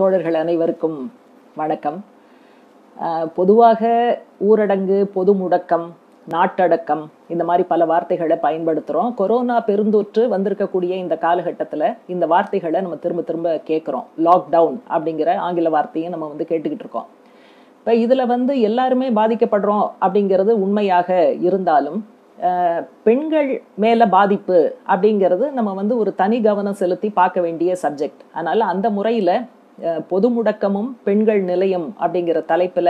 தோழர்கள் அனைவருக்கும் வணக்கம் அஹ், பொதுவாக ஊரடங்கு பொது முடக்கம் நாட்டடக்கம் இந்த மாதிரி பல வார்த்தைகளை பயன்படுத்துகிறோம் கொரோனா பெருந்தொற்று வந்திருக்கக்கூடிய இந்த காலகட்டத்தில் இந்த வார்த்தைகளை நம்ம திரும்ப திரும்ப கேட்குறோம் லாக்டவுன் அப்படிங்கிற ஆங்கில வார்த்தையும் நம்ம வந்து கேட்டுக்கிட்டு இருக்கோம் இப்போ இதில் வந்து எல்லாருமே பாதிக்கப்படுறோம் அப்படிங்கிறது உண்மையாக இருந்தாலும் அஹ், பெண்கள் மேலே பாதிப்பு அப்படிங்கிறது நம்ம வந்து ஒரு தனி கவனம் செலுத்தி பார்க்க வேண்டிய சப்ஜெக்ட் அதனால் அந்த முறையில் பொது முடக்கமும் பெண்கள் நிலையம் அப்படிங்கிற தலைப்பில்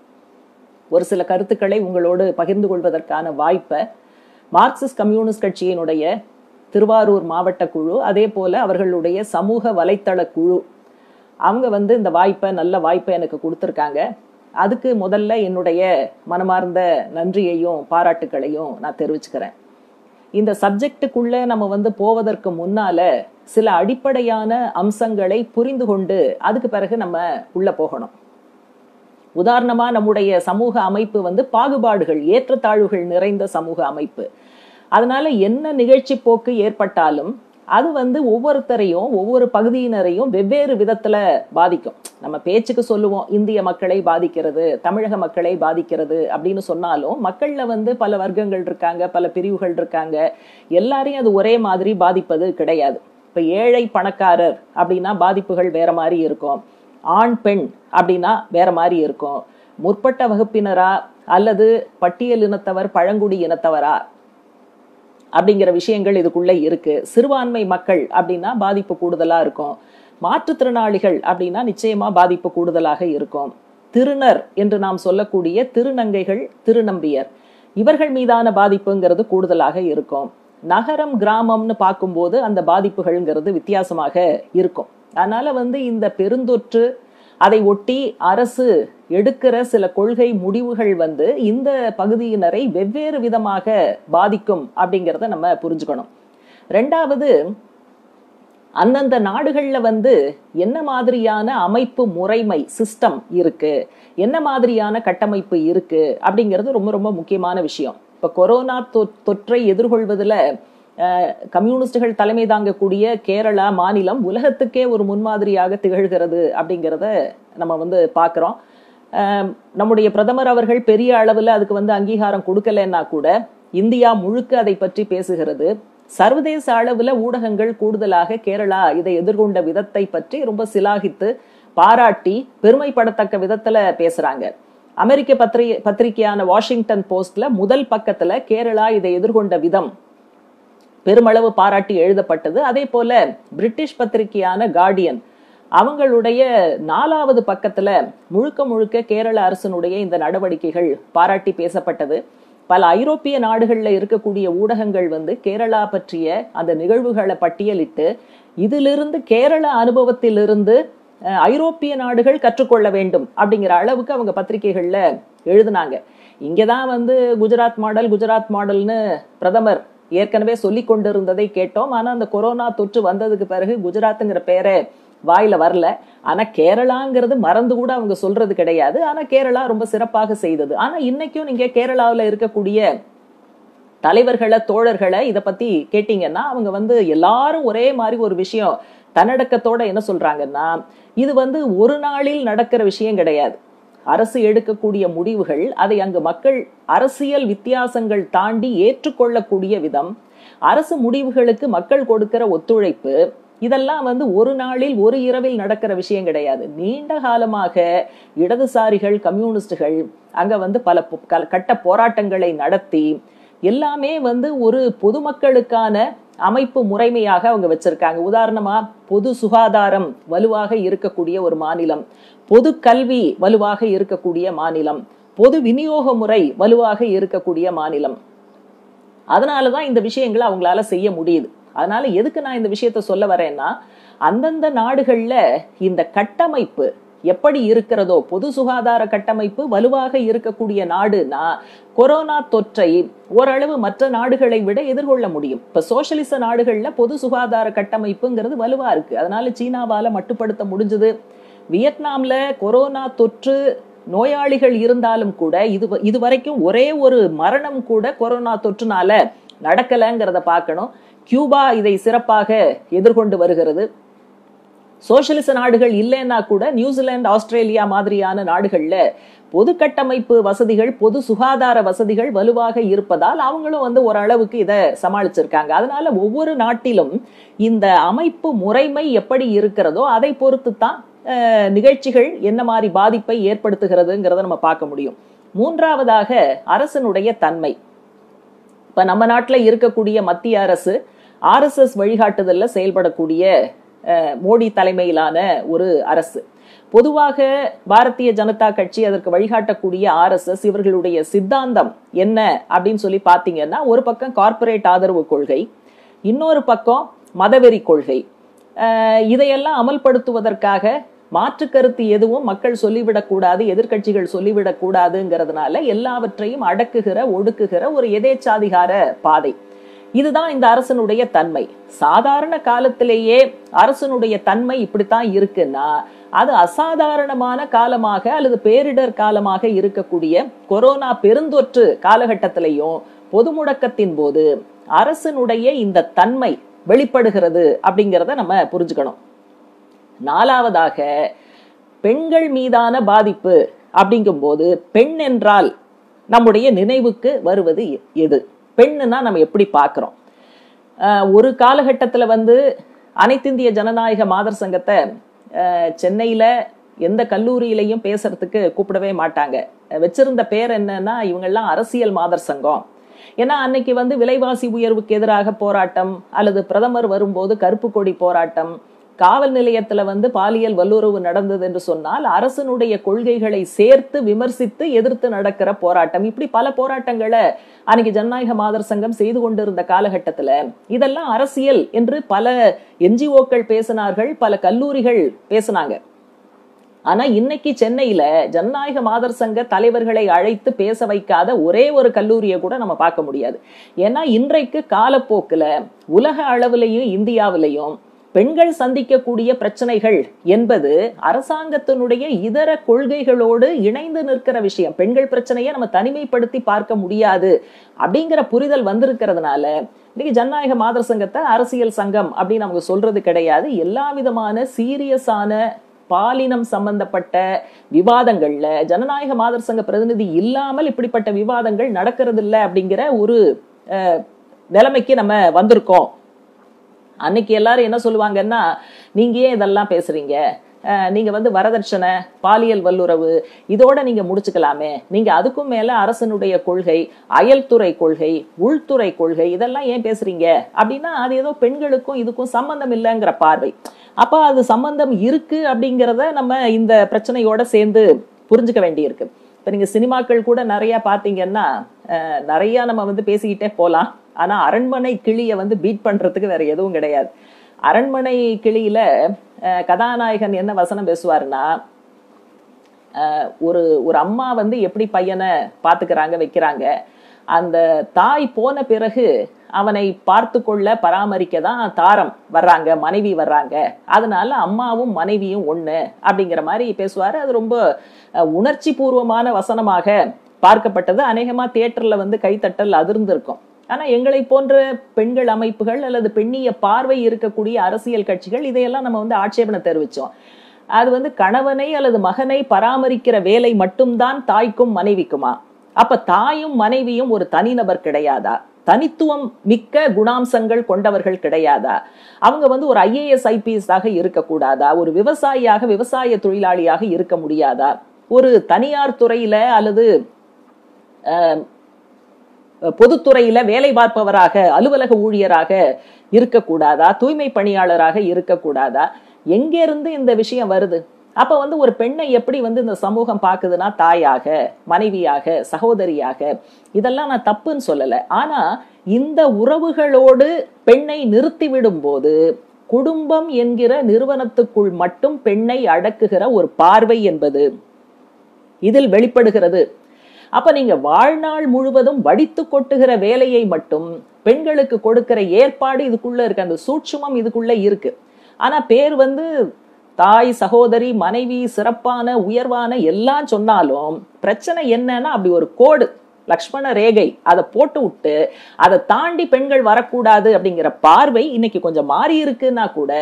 ஒரு சில கருத்துக்களை உங்களோடு பகிர்ந்து கொள்வதற்கான வாய்ப்பை மார்க்சிஸ்ட் கம்யூனிஸ்ட் கட்சியினுடைய திருவாரூர் மாவட்ட குழு அதே போல அவர்களுடைய சமூக வலைத்தள குழு அவங்க வந்து இந்த வாய்ப்பை நல்ல வாய்ப்பை எனக்கு கொடுத்துருக்காங்க அதுக்கு முதல்ல என்னுடைய மனமார்ந்த நன்றியையும் பாராட்டுக்களையும் நான் தெரிவிச்சுக்கிறேன் இந்த சப்ஜெக்டுக்குள்ள நம்ம வந்து போவதற்கு முன்னால சில அடிப்படையான அம்சங்களை புரிந்து கொண்டு அதுக்கு பிறகு நம்ம உள்ள போகணும் உதாரணமா நம்முடைய சமூக அமைப்பு வந்து பாகுபாடுகள் ஏற்றத்தாழ்வுகள் நிறைந்த சமூக அமைப்பு அதனால என்ன நிகழ்ச்சி போக்கு ஏற்பட்டாலும் அது வந்து ஒவ்வொருத்தரையும் ஒவ்வொரு பகுதியினரையும் வெவ்வேறு விதத்துல பாதிக்கும் நம்ம பேச்சுக்கு சொல்லுவோம் இந்திய மக்களை பாதிக்கிறது தமிழக மக்களை பாதிக்கிறது அப்படின்னு சொன்னாலும் மக்கள்ல வந்து பல வர்க்கங்கள் இருக்காங்க பல பிரிவுகள் இருக்காங்க எல்லாரையும் அது ஒரே மாதிரி பாதிப்பது கிடையாது இப்ப ஏழை பணக்காரர் அப்படின்னா பாதிப்புகள் வேற மாதிரி இருக்கும் ஆண் பெண் அப்படின்னா வேற மாதிரி இருக்கும் முற்பட்ட வகுப்பினரா அல்லது பட்டியல் இனத்தவர் பழங்குடி இனத்தவரா அப்படிங்கிற விஷயங்கள் இதுக்குள்ள இருக்கு சிறுபான்மை மக்கள் அப்படின்னா பாதிப்பு கூடுதலா இருக்கும் மாற்றுத்திறனாளிகள் அப்படின்னா நிச்சயமா பாதிப்பு கூடுதலாக இருக்கும் திருநர் என்று நாம் சொல்லக்கூடிய திருநங்கைகள் திருநம்பியர் இவர்கள் மீதான பாதிப்புங்கிறது கூடுதலாக இருக்கும் நகரம் கிராமம்னு பார்க்கும்போது அந்த பாதிப்புகள்ங்கிறது வித்தியாசமாக இருக்கும் அதனால வந்து இந்த பெருந்தொற்று அதை ஒட்டி அரசு எடுக்கிற சில கொள்கை முடிவுகள் வந்து இந்த பகுதியினரை வெவ்வேறு விதமாக பாதிக்கும் அப்படிங்கிறத நம்ம புரிஞ்சுக்கணும் ரெண்டாவது அந்தந்த நாடுகள்ல வந்து என்ன மாதிரியான அமைப்பு முறைமை சிஸ்டம் இருக்கு என்ன மாதிரியான கட்டமைப்பு இருக்கு அப்படிங்கிறது ரொம்ப ரொம்ப முக்கியமான விஷயம் இப்ப கொரோனா தொ- தொற்றை எதிர்கொள்வதில் கம்யூனிஸ்டுகள் தலைமை தாங்கக்கூடிய கேரளா மாநிலம் உலகத்துக்கே ஒரு முன்மாதிரியாக திகழ்கிறது அப்படிங்கிறத நம்ம வந்து பார்க்குறோம் நம்முடைய பிரதமர் அவர்கள் பெரிய அளவில் அதுக்கு வந்து அங்கீகாரம் கொடுக்கலன்னா கூட இந்தியா முழுக்க அதை பற்றி பேசுகிறது சர்வதேச அளவில் ஊடகங்கள் கூடுதலாக கேரளா இதை எதிர்கொண்ட விதத்தை பற்றி ரொம்ப சிலாகித்து பாராட்டி பெருமைப்படத்தக்க விதத்துல பேசுறாங்க அமெரிக்க பத்திரி பத்திரிகையான வாஷிங்டன் போஸ்ட்ல முதல் பக்கத்துல கேரளா இதை எதிர்கொண்ட விதம் பெருமளவு பாராட்டி எழுதப்பட்டது அதே போல பிரிட்டிஷ் பத்திரிகையான கார்டியன் அவங்களுடைய நாலாவது பக்கத்துல முழுக்க முழுக்க கேரள அரசினுடைய இந்த நடவடிக்கைகள் பாராட்டி பேசப்பட்டது பல ஐரோப்பிய நாடுகள்ல இருக்கக்கூடிய ஊடகங்கள் வந்து கேரளா பற்றிய அந்த நிகழ்வுகளை பட்டியலிட்டு இதிலிருந்து கேரள அனுபவத்திலிருந்து அஹ், ஐரோப்பிய நாடுகள் கற்றுக்கொள்ள வேண்டும் அப்படிங்கிற அளவுக்கு அவங்க பத்திரிகைகள்ல எழுதுனாங்க இங்கதான் வந்து குஜராத் மாடல் குஜராத் மாடல்னு பிரதமர் ஏற்கனவே சொல்லி கொண்டிருந்ததை கேட்டோம் ஆனா அந்த கொரோனா தொற்று வந்ததுக்கு பிறகு குஜராத்துங்கிற பேரை வாயில வரல ஆனா கேரளாங்கிறது மறந்து கூட அவங்க சொல்றது கிடையாது ஆனா கேரளா ரொம்ப சிறப்பாக செய்தது ஆனா இன்னைக்கும் நீங்க கேரளாவுல இருக்கக்கூடிய தலைவர்களை தோழர்களை இதை பத்தி கேட்டீங்கன்னா அவங்க வந்து எல்லாரும் ஒரே மாதிரி ஒரு விஷயம் தன்னடக்கத்தோட என்ன சொல்றாங்கன்னா இது வந்து ஒரு நாளில் நடக்கிற விஷயம் கிடையாது அரசு எடுக்கக்கூடிய முடிவுகள் அதை அங்கு மக்கள் அரசியல் வித்தியாசங்கள் தாண்டி ஏற்றுக்கொள்ளக்கூடிய விதம் அரசு முடிவுகளுக்கு மக்கள் கொடுக்கிற ஒத்துழைப்பு இதெல்லாம் வந்து ஒரு நாளில் ஒரு இரவில் நடக்கிற விஷயம் கிடையாது நீண்ட காலமாக இடதுசாரிகள் கம்யூனிஸ்டுகள் அங்க வந்து பல பொ- கல- கட்ட போராட்டங்களை நடத்தி எல்லாமே வந்து ஒரு பொதுமக்களுக்கான அமைப்பு முறைமையாக அவங்க வச்சிருக்காங்க உதாரணமா பொது சுகாதாரம் வலுவாக இருக்கக்கூடிய ஒரு மாநிலம் பொது கல்வி வலுவாக இருக்கக்கூடிய மாநிலம் பொது விநியோக முறை வலுவாக இருக்கக்கூடிய மாநிலம் அதனாலதான் இந்த விஷயங்களை அவங்களால செய்ய முடியுது அதனால எதுக்கு நான் இந்த விஷயத்த சொல்ல வரேன்னா அந்தந்த நாடுகள்ல இந்த கட்டமைப்பு எப்படி இருக்கிறதோ பொது சுகாதார கட்டமைப்பு வலுவாக இருக்கக்கூடிய நாடுனா கொரோனா தொற்றை ஓரளவு மற்ற நாடுகளை விட எதிர்கொள்ள முடியும் இப்ப சோசியலிச நாடுகள்ல பொது சுகாதார கட்டமைப்புங்கிறது வலுவா இருக்கு அதனால சீனாவால மட்டுப்படுத்த முடிஞ்சது வியட்நாம்ல கொரோனா தொற்று நோயாளிகள் இருந்தாலும் கூட இது இது வரைக்கும் ஒரே ஒரு மரணம் கூட கொரோனா தொற்றுனால நடக்கலைங்கிறத பார்க்கணும் கியூபா இதை சிறப்பாக எதிர்கொண்டு வருகிறது சோசியலிச நாடுகள் இல்லைன்னா கூட நியூசிலாந்து ஆஸ்திரேலியா மாதிரியான நாடுகள்ல பொது கட்டமைப்பு வசதிகள் பொது சுகாதார வசதிகள் வலுவாக இருப்பதால் அவங்களும் வந்து ஓரளவுக்கு இதை சமாளிச்சிருக்காங்க அதனால ஒவ்வொரு நாட்டிலும் இந்த அமைப்பு முறைமை எப்படி இருக்கிறதோ அதை பொறுத்து தான் அஹ், நிகழ்ச்சிகள் என்ன மாதிரி பாதிப்பை ஏற்படுத்துகிறதுங்கிறத நம்ம பார்க்க முடியும் மூன்றாவதாக அரசனுடைய தன்மை இப்ப நம்ம நாட்டுல இருக்கக்கூடிய மத்திய அரசு ஆர்எஸ்எஸ் வழிகாட்டுதல்ல செயல்படக்கூடிய அஹ், மோடி தலைமையிலான ஒரு அரசு பொதுவாக பாரதிய ஜனதா கட்சி அதற்கு வழிகாட்டக்கூடிய ஆர்எஸ்எஸ் இவர்களுடைய சித்தாந்தம் என்ன அப்படின்னு சொல்லி பார்த்தீங்கன்னா ஒரு பக்கம் கார்ப்பரேட் ஆதரவு கொள்கை இன்னொரு பக்கம் மதவெறி கொள்கை அஹ், இதையெல்லாம் அமல்படுத்துவதற்காக மாற்று கருத்து எதுவும் மக்கள் சொல்லிவிடக்கூடாது எதிர்க்கட்சிகள் சொல்லிவிடக்கூடாதுங்கிறதுனால எல்லாவற்றையும் அடக்குகிற ஒடுக்குகிற ஒரு எதேச்சாதிகார பாதை இதுதான் இந்த அரசனுடைய தன்மை சாதாரண காலத்திலேயே அரசனுடைய தன்மை இப்படித்தான் இருக்குன்னா அது அசாதாரணமான காலமாக அல்லது பேரிடர் காலமாக இருக்கக்கூடிய கொரோனா பெருந்தொற்று காலகட்டத்திலையும் பொது முடக்கத்தின் போது அரசனுடைய இந்த தன்மை வெளிப்படுகிறது அப்படிங்கிறத நம்ம புரிஞ்சுக்கணும் நாலாவதாக பெண்கள் மீதான பாதிப்பு அப்படிங்கும்போது பெண் என்றால் நம்முடைய நினைவுக்கு வருவது எ- எது பெண்ணுன்னா நம்ம எப்படி பார்க்குறோம் ஒரு காலகட்டத்தில் வந்து அனைத்திந்திய ஜனநாயக மாதர் சங்கத்தை அஹ், சென்னையில எந்த கல்லூரியிலையும் பேசுறதுக்கு கூப்பிடவே மாட்டாங்க அஹ், வச்சிருந்த பேர் என்னன்னா இவங்கெல்லாம் அரசியல் மாதர் சங்கம் ஏன்னா அன்னைக்கு வந்து விலைவாசி உயர்வுக்கு எதிராக போராட்டம் அல்லது பிரதமர் வரும்போது கருப்பு கொடி போராட்டம் காவல் நிலையத்துல வந்து பாலியல் வல்லுறவு நடந்தது என்று சொன்னால் அரசனுடைய கொள்கைகளை சேர்த்து விமர்சித்து எதிர்த்து நடக்கிற போராட்டம் இப்படி பல போராட்டங்களை அன்னைக்கு ஜனநாயக மாதர் சங்கம் செய்து கொண்டிருந்த காலகட்டத்துல இதெல்லாம் அரசியல் என்று பல என்ஜிஓக்கள் பேசினார்கள் பல கல்லூரிகள் பேசினாங்க ஆனா இன்னைக்கு சென்னையில ஜனநாயக மாதர் சங்க தலைவர்களை அழைத்து பேச வைக்காத ஒரே ஒரு கல்லூரியை கூட நம்ம பார்க்க முடியாது ஏன்னா இன்றைக்கு காலப்போக்குல உலக அளவிலையும் இந்தியாவிலையும் பெண்கள் சந்திக்கக்கூடிய பிரச்சனைகள் என்பது அரசாங்கத்தினுடைய இதர கொள்கைகளோடு இணைந்து நிற்கிற விஷயம் பெண்கள் பிரச்சனையை நம்ம தனிமைப்படுத்தி பார்க்க முடியாது அப்படிங்கிற புரிதல் வந்திருக்கிறதுனால இன்னைக்கு ஜனநாயக மாதர் சங்கத்தை அரசியல் சங்கம் அப்படின்னு அவங்க சொல்றது கிடையாது எல்லா விதமான சீரியஸான பாலினம் சம்பந்தப்பட்ட விவாதங்கள்ல ஜனநாயக மாதர் சங்க பிரதிநிதி இல்லாமல் இப்படிப்பட்ட விவாதங்கள் நடக்கிறது இல்ல அப்படிங்கிற ஒரு அஹ், நிலைமைக்கு நம்ம வந்திருக்கோம் அன்னைக்கு எல்லாரும் என்ன சொல்லுவாங்கன்னா நீங்க ஏன் இதெல்லாம் பேசுறீங்க அஹ், நீங்க வந்து வரதட்சணை பாலியல் வல்லுறவு இதோட நீங்க முடிச்சுக்கலாமே நீங்க அதுக்கும் மேல அரசனுடைய கொள்கை அயல்துறை கொள்கை உள்துறை கொள்கை இதெல்லாம் ஏன் பேசுறீங்க அப்படின்னா அது ஏதோ பெண்களுக்கும் இதுக்கும் சம்பந்தம் இல்லைங்கிற பார்வை அப்ப அது சம்பந்தம் இருக்கு அப்படிங்கிறத நம்ம இந்த பிரச்சனையோட சேர்ந்து புரிஞ்சுக்க வேண்டியிருக்கு இப்ப நீங்க சினிமாக்கள் கூட நிறைய பாத்தீங்கன்னா அஹ், நிறைய நம்ம வந்து பேசிக்கிட்டே போலாம் ஆனா அரண்மனை கிளியை வந்து பீட் பண்றதுக்கு வேற எதுவும் கிடையாது அரண்மனை கிளியில அஹ், கதாநாயகன் என்ன வசனம் பேசுவாருன்னா அஹ், ஒரு ஒரு அம்மா வந்து எப்படி பையனை பாத்துக்கிறாங்க வைக்கிறாங்க அந்த தாய் போன பிறகு அவனை பார்த்து கொள்ள பராமரிக்க தான் தாரம் வர்றாங்க மனைவி வர்றாங்க அதனால அம்மாவும் மனைவியும் ஒண்ணு அப்படிங்கிற மாதிரி பேசுவாரு அது ரொம்ப அஹ், உணர்ச்சி பூர்வமான வசனமாக பார்க்கப்பட்டது அநேகமா தியேட்டர்ல வந்து கைத்தட்டல் அதிர்ந்திருக்கும் ஆனா எங்களை போன்ற பெண்கள் அமைப்புகள் அல்லது பெண்ணிய பார்வை இருக்கக்கூடிய அரசியல் கட்சிகள் இதையெல்லாம் நம்ம வந்து ஆட்சேபனை தெரிவிச்சோம் அது வந்து கணவனை அல்லது மகனை பராமரிக்கிற வேலை மட்டும்தான் தாய்க்கும் மனைவிக்குமா அப்ப தாயும் மனைவியும் ஒரு தனிநபர் கிடையாதா தனித்துவம் மிக்க குணாம்சங்கள் கொண்டவர்கள் கிடையாதா அவங்க வந்து ஒரு ஐஏஎஸ் ஐபிஎஸ் ஆக இருக்கக்கூடாதா ஒரு விவசாயியாக விவசாய தொழிலாளியாக இருக்க முடியாதா ஒரு தனியார் துறையில அல்லது அஹ், பொதுத்துறையில வேலை பார்ப்பவராக அலுவலக ஊழியராக இருக்கக்கூடாதா தூய்மை பணியாளராக இருக்கக்கூடாதா எங்க இருந்து இந்த விஷயம் வருது அப்ப வந்து ஒரு பெண்ணை எப்படி வந்து இந்த சமூகம் பாக்குதுன்னா தாயாக மனைவியாக சகோதரியாக இதெல்லாம் நான் தப்புன்னு சொல்லல ஆனா இந்த உறவுகளோடு பெண்ணை நிறுத்திவிடும் போது குடும்பம் என்கிற நிறுவனத்துக்குள் மட்டும் பெண்ணை அடக்குகிற ஒரு பார்வை என்பது இதில் வெளிப்படுகிறது அப்ப நீங்க வாழ்நாள் முழுவதும் வடித்து கொட்டுகிற வேலையை மட்டும் பெண்களுக்கு கொடுக்கிற ஏற்பாடு இதுக்குள்ள இருக்கு அந்த சூட்சுமம் இதுக்குள்ள இருக்கு ஆனா பேர் வந்து தாய் சகோதரி மனைவி சிறப்பான உயர்வான எல்லாம் சொன்னாலும் பிரச்சனை என்னன்னா அப்படி ஒரு கோடு லக்ஷ்மண ரேகை அதை போட்டு விட்டு அதை தாண்டி பெண்கள் வரக்கூடாது அப்படிங்கிற பார்வை இன்னைக்கு கொஞ்சம் மாறி இருக்குன்னா கூட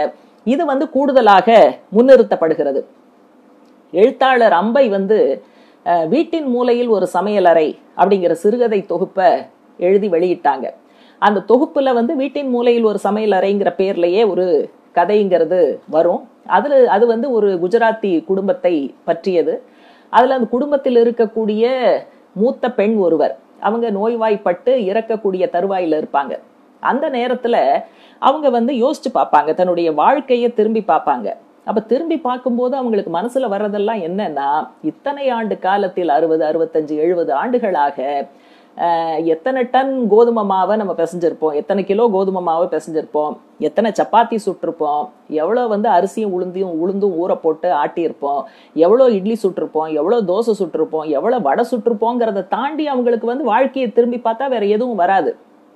இது வந்து கூடுதலாக முன்னிறுத்தப்படுகிறது எழுத்தாளர் அம்பை வந்து அஹ், வீட்டின் மூலையில் ஒரு சமையலறை அப்படிங்கிற சிறுகதை தொகுப்பை எழுதி வெளியிட்டாங்க அந்த தொகுப்புல வந்து வீட்டின் மூலையில் ஒரு சமையலறைங்கிற பேர்லயே ஒரு கதைங்கிறது வரும் அதுல அது வந்து ஒரு குஜராத்தி குடும்பத்தை பற்றியது அதுல அந்த குடும்பத்தில் இருக்கக்கூடிய மூத்த பெண் ஒருவர் அவங்க நோய்வாய்ப்பட்டு இறக்கக்கூடிய தருவாயில இருப்பாங்க அந்த நேரத்துல அவங்க வந்து யோசிச்சு பார்ப்பாங்க தன்னுடைய வாழ்க்கையை திரும்பி பார்ப்பாங்க அப்ப திரும்பி பார்க்கும்போது அவங்களுக்கு மனசுல வர்றதெல்லாம் என்னன்னா இத்தனை ஆண்டு காலத்தில் அறுபது அறுபத்தஞ்சு எழுபது ஆண்டுகளாக ஆஹ், எத்தனை டன் கோதுமை மாவை நம்ம பிசைஞ்சிருப்போம் எத்தனை கிலோ கோதுமை மாவை பிசைஞ்சிருப்போம் எத்தனை சப்பாத்தி சுட்டிருப்போம் எவ்வளோ வந்து அரிசியும் உளுந்தையும் உளுந்தும் ஊற போட்டு ஆட்டியிருப்போம் எவ்வளோ இட்லி சுட்டிருப்போம் எவ்வளோ தோசை சுட்டிருப்போம் எவ்வளோ வடை சுட்டிருப்போங்கிறத தாண்டி அவங்களுக்கு வந்து வாழ்க்கையை திரும்பி பார்த்தா வேற எதுவும் வராது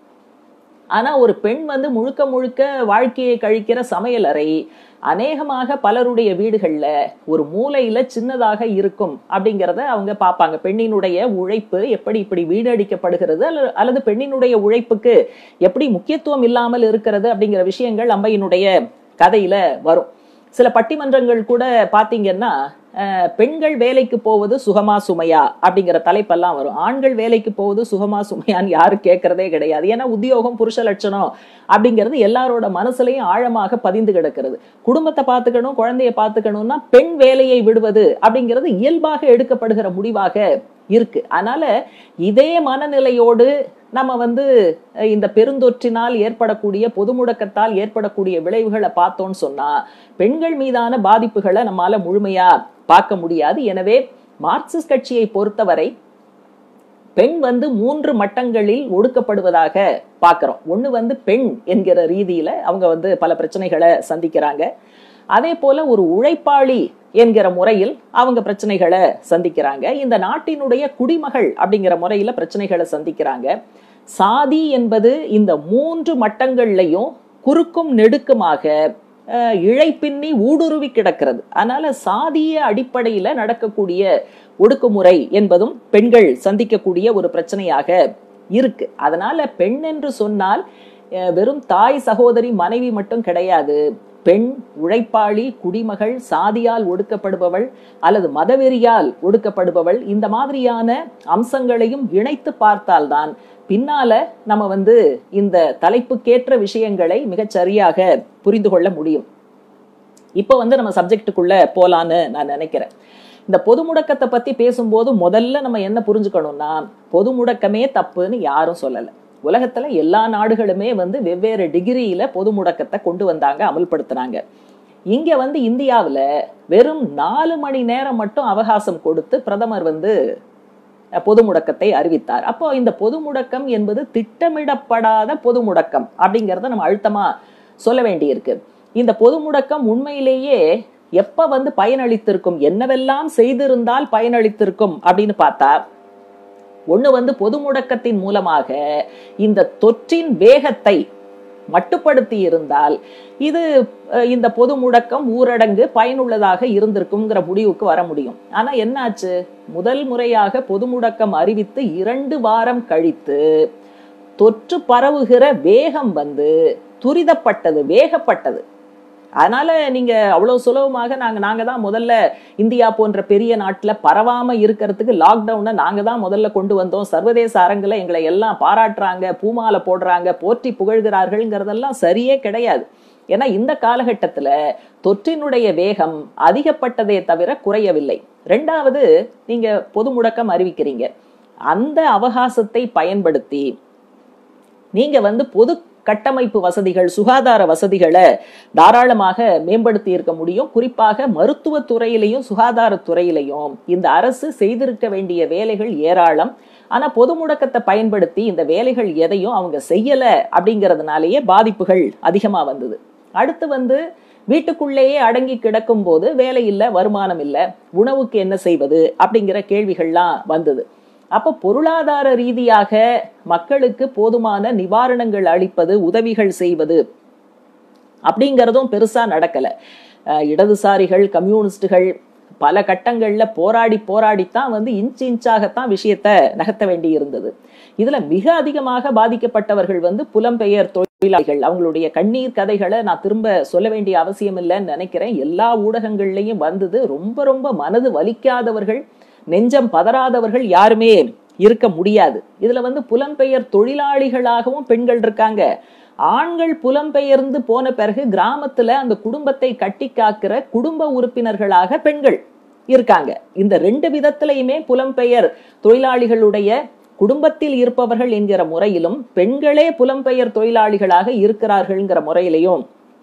ஆனா ஒரு பெண் வந்து முழுக்க முழுக்க வாழ்க்கையை கழிக்கிற சமையலறை அநேகமாக பலருடைய வீடுகள்ல ஒரு மூலையில சின்னதாக இருக்கும் அப்படிங்கிறத அவங்க பார்ப்பாங்க பெண்ணினுடைய உழைப்பு எப்படி இப்படி வீணடிக்கப்படுகிறது அல்ல அல்லது பெண்ணினுடைய உழைப்புக்கு எப்படி முக்கியத்துவம் இல்லாமல் இருக்கிறது அப்படிங்கிற விஷயங்கள் அம்பையினுடைய கதையில வரும் சில பட்டிமன்றங்கள் கூட பாத்தீங்கன்னா அஹ், பெண்கள் வேலைக்கு போவது சுகமா சுமையா அப்படிங்கிற தலைப்பெல்லாம் வரும் ஆண்கள் வேலைக்கு போவது சுகமா சுமையான்னு யாரும் கேட்கறதே கிடையாது ஏன்னா உத்தியோகம் புருஷ லட்சணம் அப்படிங்கிறது எல்லாரோட மனசுலயும் ஆழமாக பதிந்து கிடக்கிறது குடும்பத்தை பார்த்துக்கணும் குழந்தைய பார்த்துக்கணும்னா பெண் வேலையை விடுவது அப்படிங்கிறது இயல்பாக எடுக்கப்படுகிற முடிவாக இருக்கு அதனால இதே மனநிலையோடு நம்ம வந்து அஹ், இந்த பெருந்தொற்றினால் ஏற்படக்கூடிய பொது முடக்கத்தால் ஏற்படக்கூடிய விளைவுகளை பார்த்தோம்னு சொன்னா பெண்கள் மீதான பாதிப்புகளை நம்மால முழுமையா பார்க்க முடியாது எனவே மார்க்சிஸ்ட் கட்சியை பொறுத்தவரை பெண் வந்து மூன்று மட்டங்களில் ஒடுக்கப்படுவதாக பார்க்கிறோம் ஒண்ணு வந்து பெண் என்கிற ரீதியில அவங்க வந்து பல பிரச்சனைகளை சந்திக்கிறாங்க அதே போல ஒரு உழைப்பாளி என்கிற முறையில் அவங்க பிரச்சனைகளை சந்திக்கிறாங்க இந்த நாட்டினுடைய குடிமகள் அப்படிங்கிற முறையில பிரச்சனைகளை சந்திக்கிறாங்க சாதி என்பது இந்த மூன்று மட்டங்கள்லையும் குறுக்கும் நெடுக்குமாக அஹ், இழைப்பின்னி ஊடுருவி கிடக்கிறது அதனால சாதிய அடிப்படையில நடக்கக்கூடிய ஒடுக்குமுறை என்பதும் பெண்கள் சந்திக்கக்கூடிய ஒரு பிரச்சனையாக இருக்கு அதனால பெண் என்று சொன்னால் அஹ், வெறும் தாய் சகோதரி மனைவி மட்டும் கிடையாது பெண் உழைப்பாளி குடிமகள் சாதியால் ஒடுக்கப்படுபவள் அல்லது மதவெறியால் ஒடுக்கப்படுபவள் இந்த மாதிரியான அம்சங்களையும் இணைத்து பார்த்தால்தான் பின்னால நம்ம வந்து இந்த தலைப்புக்கேற்ற விஷயங்களை மிகச் சரியாக புரிந்து கொள்ள முடியும் இப்போ வந்து நம்ம சப்ஜெக்டுக்குள்ள போலான்னு நான் நினைக்கிறேன் இந்த பொது முடக்கத்தை பத்தி பேசும்போது முதல்ல நம்ம என்ன புரிஞ்சுக்கணும்னா பொது முடக்கமே தப்புன்னு யாரும் சொல்லல உலகத்துல எல்லா நாடுகளுமே வந்து வெவ்வேறு டிகிரியில பொது முடக்கத்தை கொண்டு வந்தாங்க அமல்படுத்தினாங்க இங்க வந்து இந்தியாவுல வெறும் நாலு மணி நேரம் மட்டும் அவகாசம் கொடுத்து பிரதமர் வந்து அஹ், பொது முடக்கத்தை அறிவித்தார் அப்போ இந்த பொது முடக்கம் என்பது திட்டமிடப்படாத பொது முடக்கம் அப்படிங்கறத நம்ம அழுத்தமா சொல்ல வேண்டியிருக்கு இந்த பொது முடக்கம் உண்மையிலேயே எப்ப வந்து பயனளித்திருக்கும் என்னவெல்லாம் செய்திருந்தால் பயனளித்திருக்கும் அப்படின்னு பார்த்தா ஒண்ணு வந்து பொது முடக்கத்தின் மூலமாக இந்த தொற்றின் வேகத்தை மட்டுப்படுத்தி இருந்தால் இது அஹ், இந்த பொது முடக்கம் ஊரடங்கு பயனுள்ளதாக இருந்திருக்குங்கிற முடிவுக்கு வர முடியும் ஆனா என்னாச்சு முதல் முறையாக பொது முடக்கம் அறிவித்து இரண்டு வாரம் கழித்து தொற்று பரவுகிற வேகம் வந்து துரிதப்பட்டது வேகப்பட்டது அதனால நீங்க அவ்வளவு சுலபமாக நாங்க நாங்க தான் முதல்ல இந்தியா போன்ற பெரிய நாட்டுல பரவாம இருக்கிறதுக்கு லாக்டவுனை நாங்க தான் முதல்ல கொண்டு வந்தோம் சர்வதேச அரங்குல எங்களை எல்லாம் பாராட்டுறாங்க பூமாலை போடுறாங்க போற்றி புகழ்கிறார்கள்ங்கிறதெல்லாம் சரியே கிடையாது ஏன்னா இந்த காலகட்டத்துல தொற்றினுடைய வேகம் அதிகப்பட்டதே தவிர குறையவில்லை ரெண்டாவது நீங்க பொது முடக்கம் அறிவிக்கிறீங்க அந்த அவகாசத்தை பயன்படுத்தி நீங்க வந்து பொது கட்டமைப்பு வசதிகள் சுகாதார வசதிகளை தாராளமாக மேம்படுத்தி இருக்க முடியும் குறிப்பாக மருத்துவத் துறையிலையும் சுகாதாரத் துறையிலையும் இந்த அரசு செய்திருக்க வேண்டிய வேலைகள் ஏராளம் ஆனா பொது முடக்கத்தை பயன்படுத்தி இந்த வேலைகள் எதையும் அவங்க செய்யல அப்படிங்கறதுனாலேயே பாதிப்புகள் அதிகமா வந்தது அடுத்து வந்து வீட்டுக்குள்ளேயே அடங்கி கிடக்கும் போது வேலை இல்லை வருமானம் இல்லை உணவுக்கு என்ன செய்வது அப்படிங்கிற கேள்விகள்லாம் வந்தது அப்ப பொருளாதார ரீதியாக மக்களுக்கு போதுமான நிவாரணங்கள் அளிப்பது உதவிகள் செய்வது அப்படிங்கிறதும் பெருசா நடக்கல அஹ் இடதுசாரிகள் கம்யூனிஸ்டுகள் பல கட்டங்கள்ல போராடி போராடித்தான் வந்து இன்ச் இன்ச்சாகத்தான் விஷயத்த நகர்த்த வேண்டி இருந்தது இதுல மிக அதிகமாக பாதிக்கப்பட்டவர்கள் வந்து புலம்பெயர் தொழிலாளிகள் அவங்களுடைய கண்ணீர் கதைகளை நான் திரும்ப சொல்ல வேண்டிய அவசியம் இல்லைன்னு நினைக்கிறேன் எல்லா ஊடகங்கள்லயும் வந்தது ரொம்ப ரொம்ப மனது வலிக்காதவர்கள் நெஞ்சம் பதறாதவர்கள் யாருமே இருக்க முடியாது இதுல வந்து புலம்பெயர் தொழிலாளிகளாகவும் பெண்கள் இருக்காங்க ஆண்கள் புலம்பெயர்ந்து போன பிறகு கிராமத்துல அந்த குடும்பத்தை கட்டி காக்கிற குடும்ப உறுப்பினர்களாக பெண்கள் இருக்காங்க இந்த ரெண்டு விதத்திலையுமே புலம்பெயர் தொழிலாளிகளுடைய குடும்பத்தில் இருப்பவர்கள் என்கிற முறையிலும் பெண்களே புலம்பெயர் தொழிலாளிகளாக இருக்கிறார்கள்ங்கிற முறையிலையும்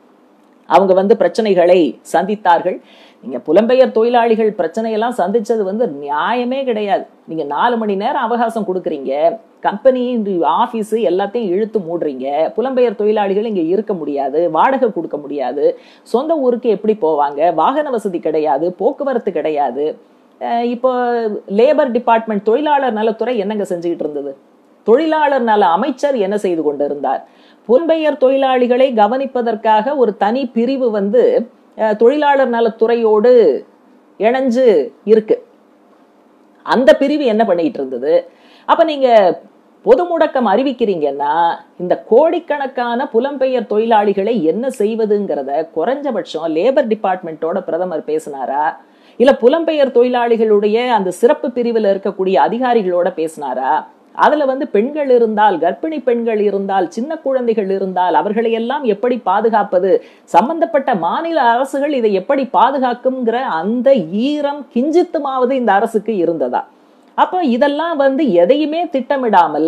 அவங்க வந்து பிரச்சனைகளை சந்தித்தார்கள் நீங்க புலம்பெயர் தொழிலாளிகள் பிரச்சனையெல்லாம் சந்திச்சது வந்து நியாயமே கிடையாது நீங்க நாலு மணி நேரம் அவகாசம் கொடுக்குறீங்க கம்பெனி ஆபீஸ் எல்லாத்தையும் இழுத்து மூடுறீங்க புலம்பெயர் தொழிலாளிகள் இங்க இருக்க முடியாது வாடகை கொடுக்க முடியாது சொந்த ஊருக்கு எப்படி போவாங்க வாகன வசதி கிடையாது போக்குவரத்து கிடையாது இப்போ லேபர் டிபார்ட்மெண்ட் தொழிலாளர் நலத்துறை என்னங்க செஞ்சுக்கிட்டு இருந்தது தொழிலாளர் நல அமைச்சர் என்ன செய்து கொண்டிருந்தார் புலம்பெயர் தொழிலாளிகளை கவனிப்பதற்காக ஒரு தனி பிரிவு வந்து தொழிலாளர் நலத்துறையோடு இணைஞ்சு இருக்கு அந்த பிரிவு என்ன பண்ணிட்டு இருந்தது அப்ப நீங்க பொது முடக்கம் அறிவிக்கிறீங்கன்னா இந்த கோடிக்கணக்கான புலம்பெயர் தொழிலாளிகளை என்ன செய்வதுங்கிறத குறைஞ்சபட்சம் லேபர் டிபார்ட்மெண்ட்டோட பிரதமர் பேசினாரா இல்ல புலம்பெயர் தொழிலாளிகளுடைய அந்த சிறப்பு பிரிவில் இருக்கக்கூடிய அதிகாரிகளோட பேசினாரா அதுல வந்து பெண்கள் இருந்தால் கர்ப்பிணி பெண்கள் இருந்தால் சின்ன குழந்தைகள் இருந்தால் அவர்களை எல்லாம் எப்படி பாதுகாப்பது சம்பந்தப்பட்ட மாநில அரசுகள் இதை எப்படி பாதுகாக்கும்ங்கிற அந்த ஈரம் கிஞ்சித்துமாவது இந்த அரசுக்கு இருந்ததா அப்ப இதெல்லாம் வந்து எதையுமே திட்டமிடாமல்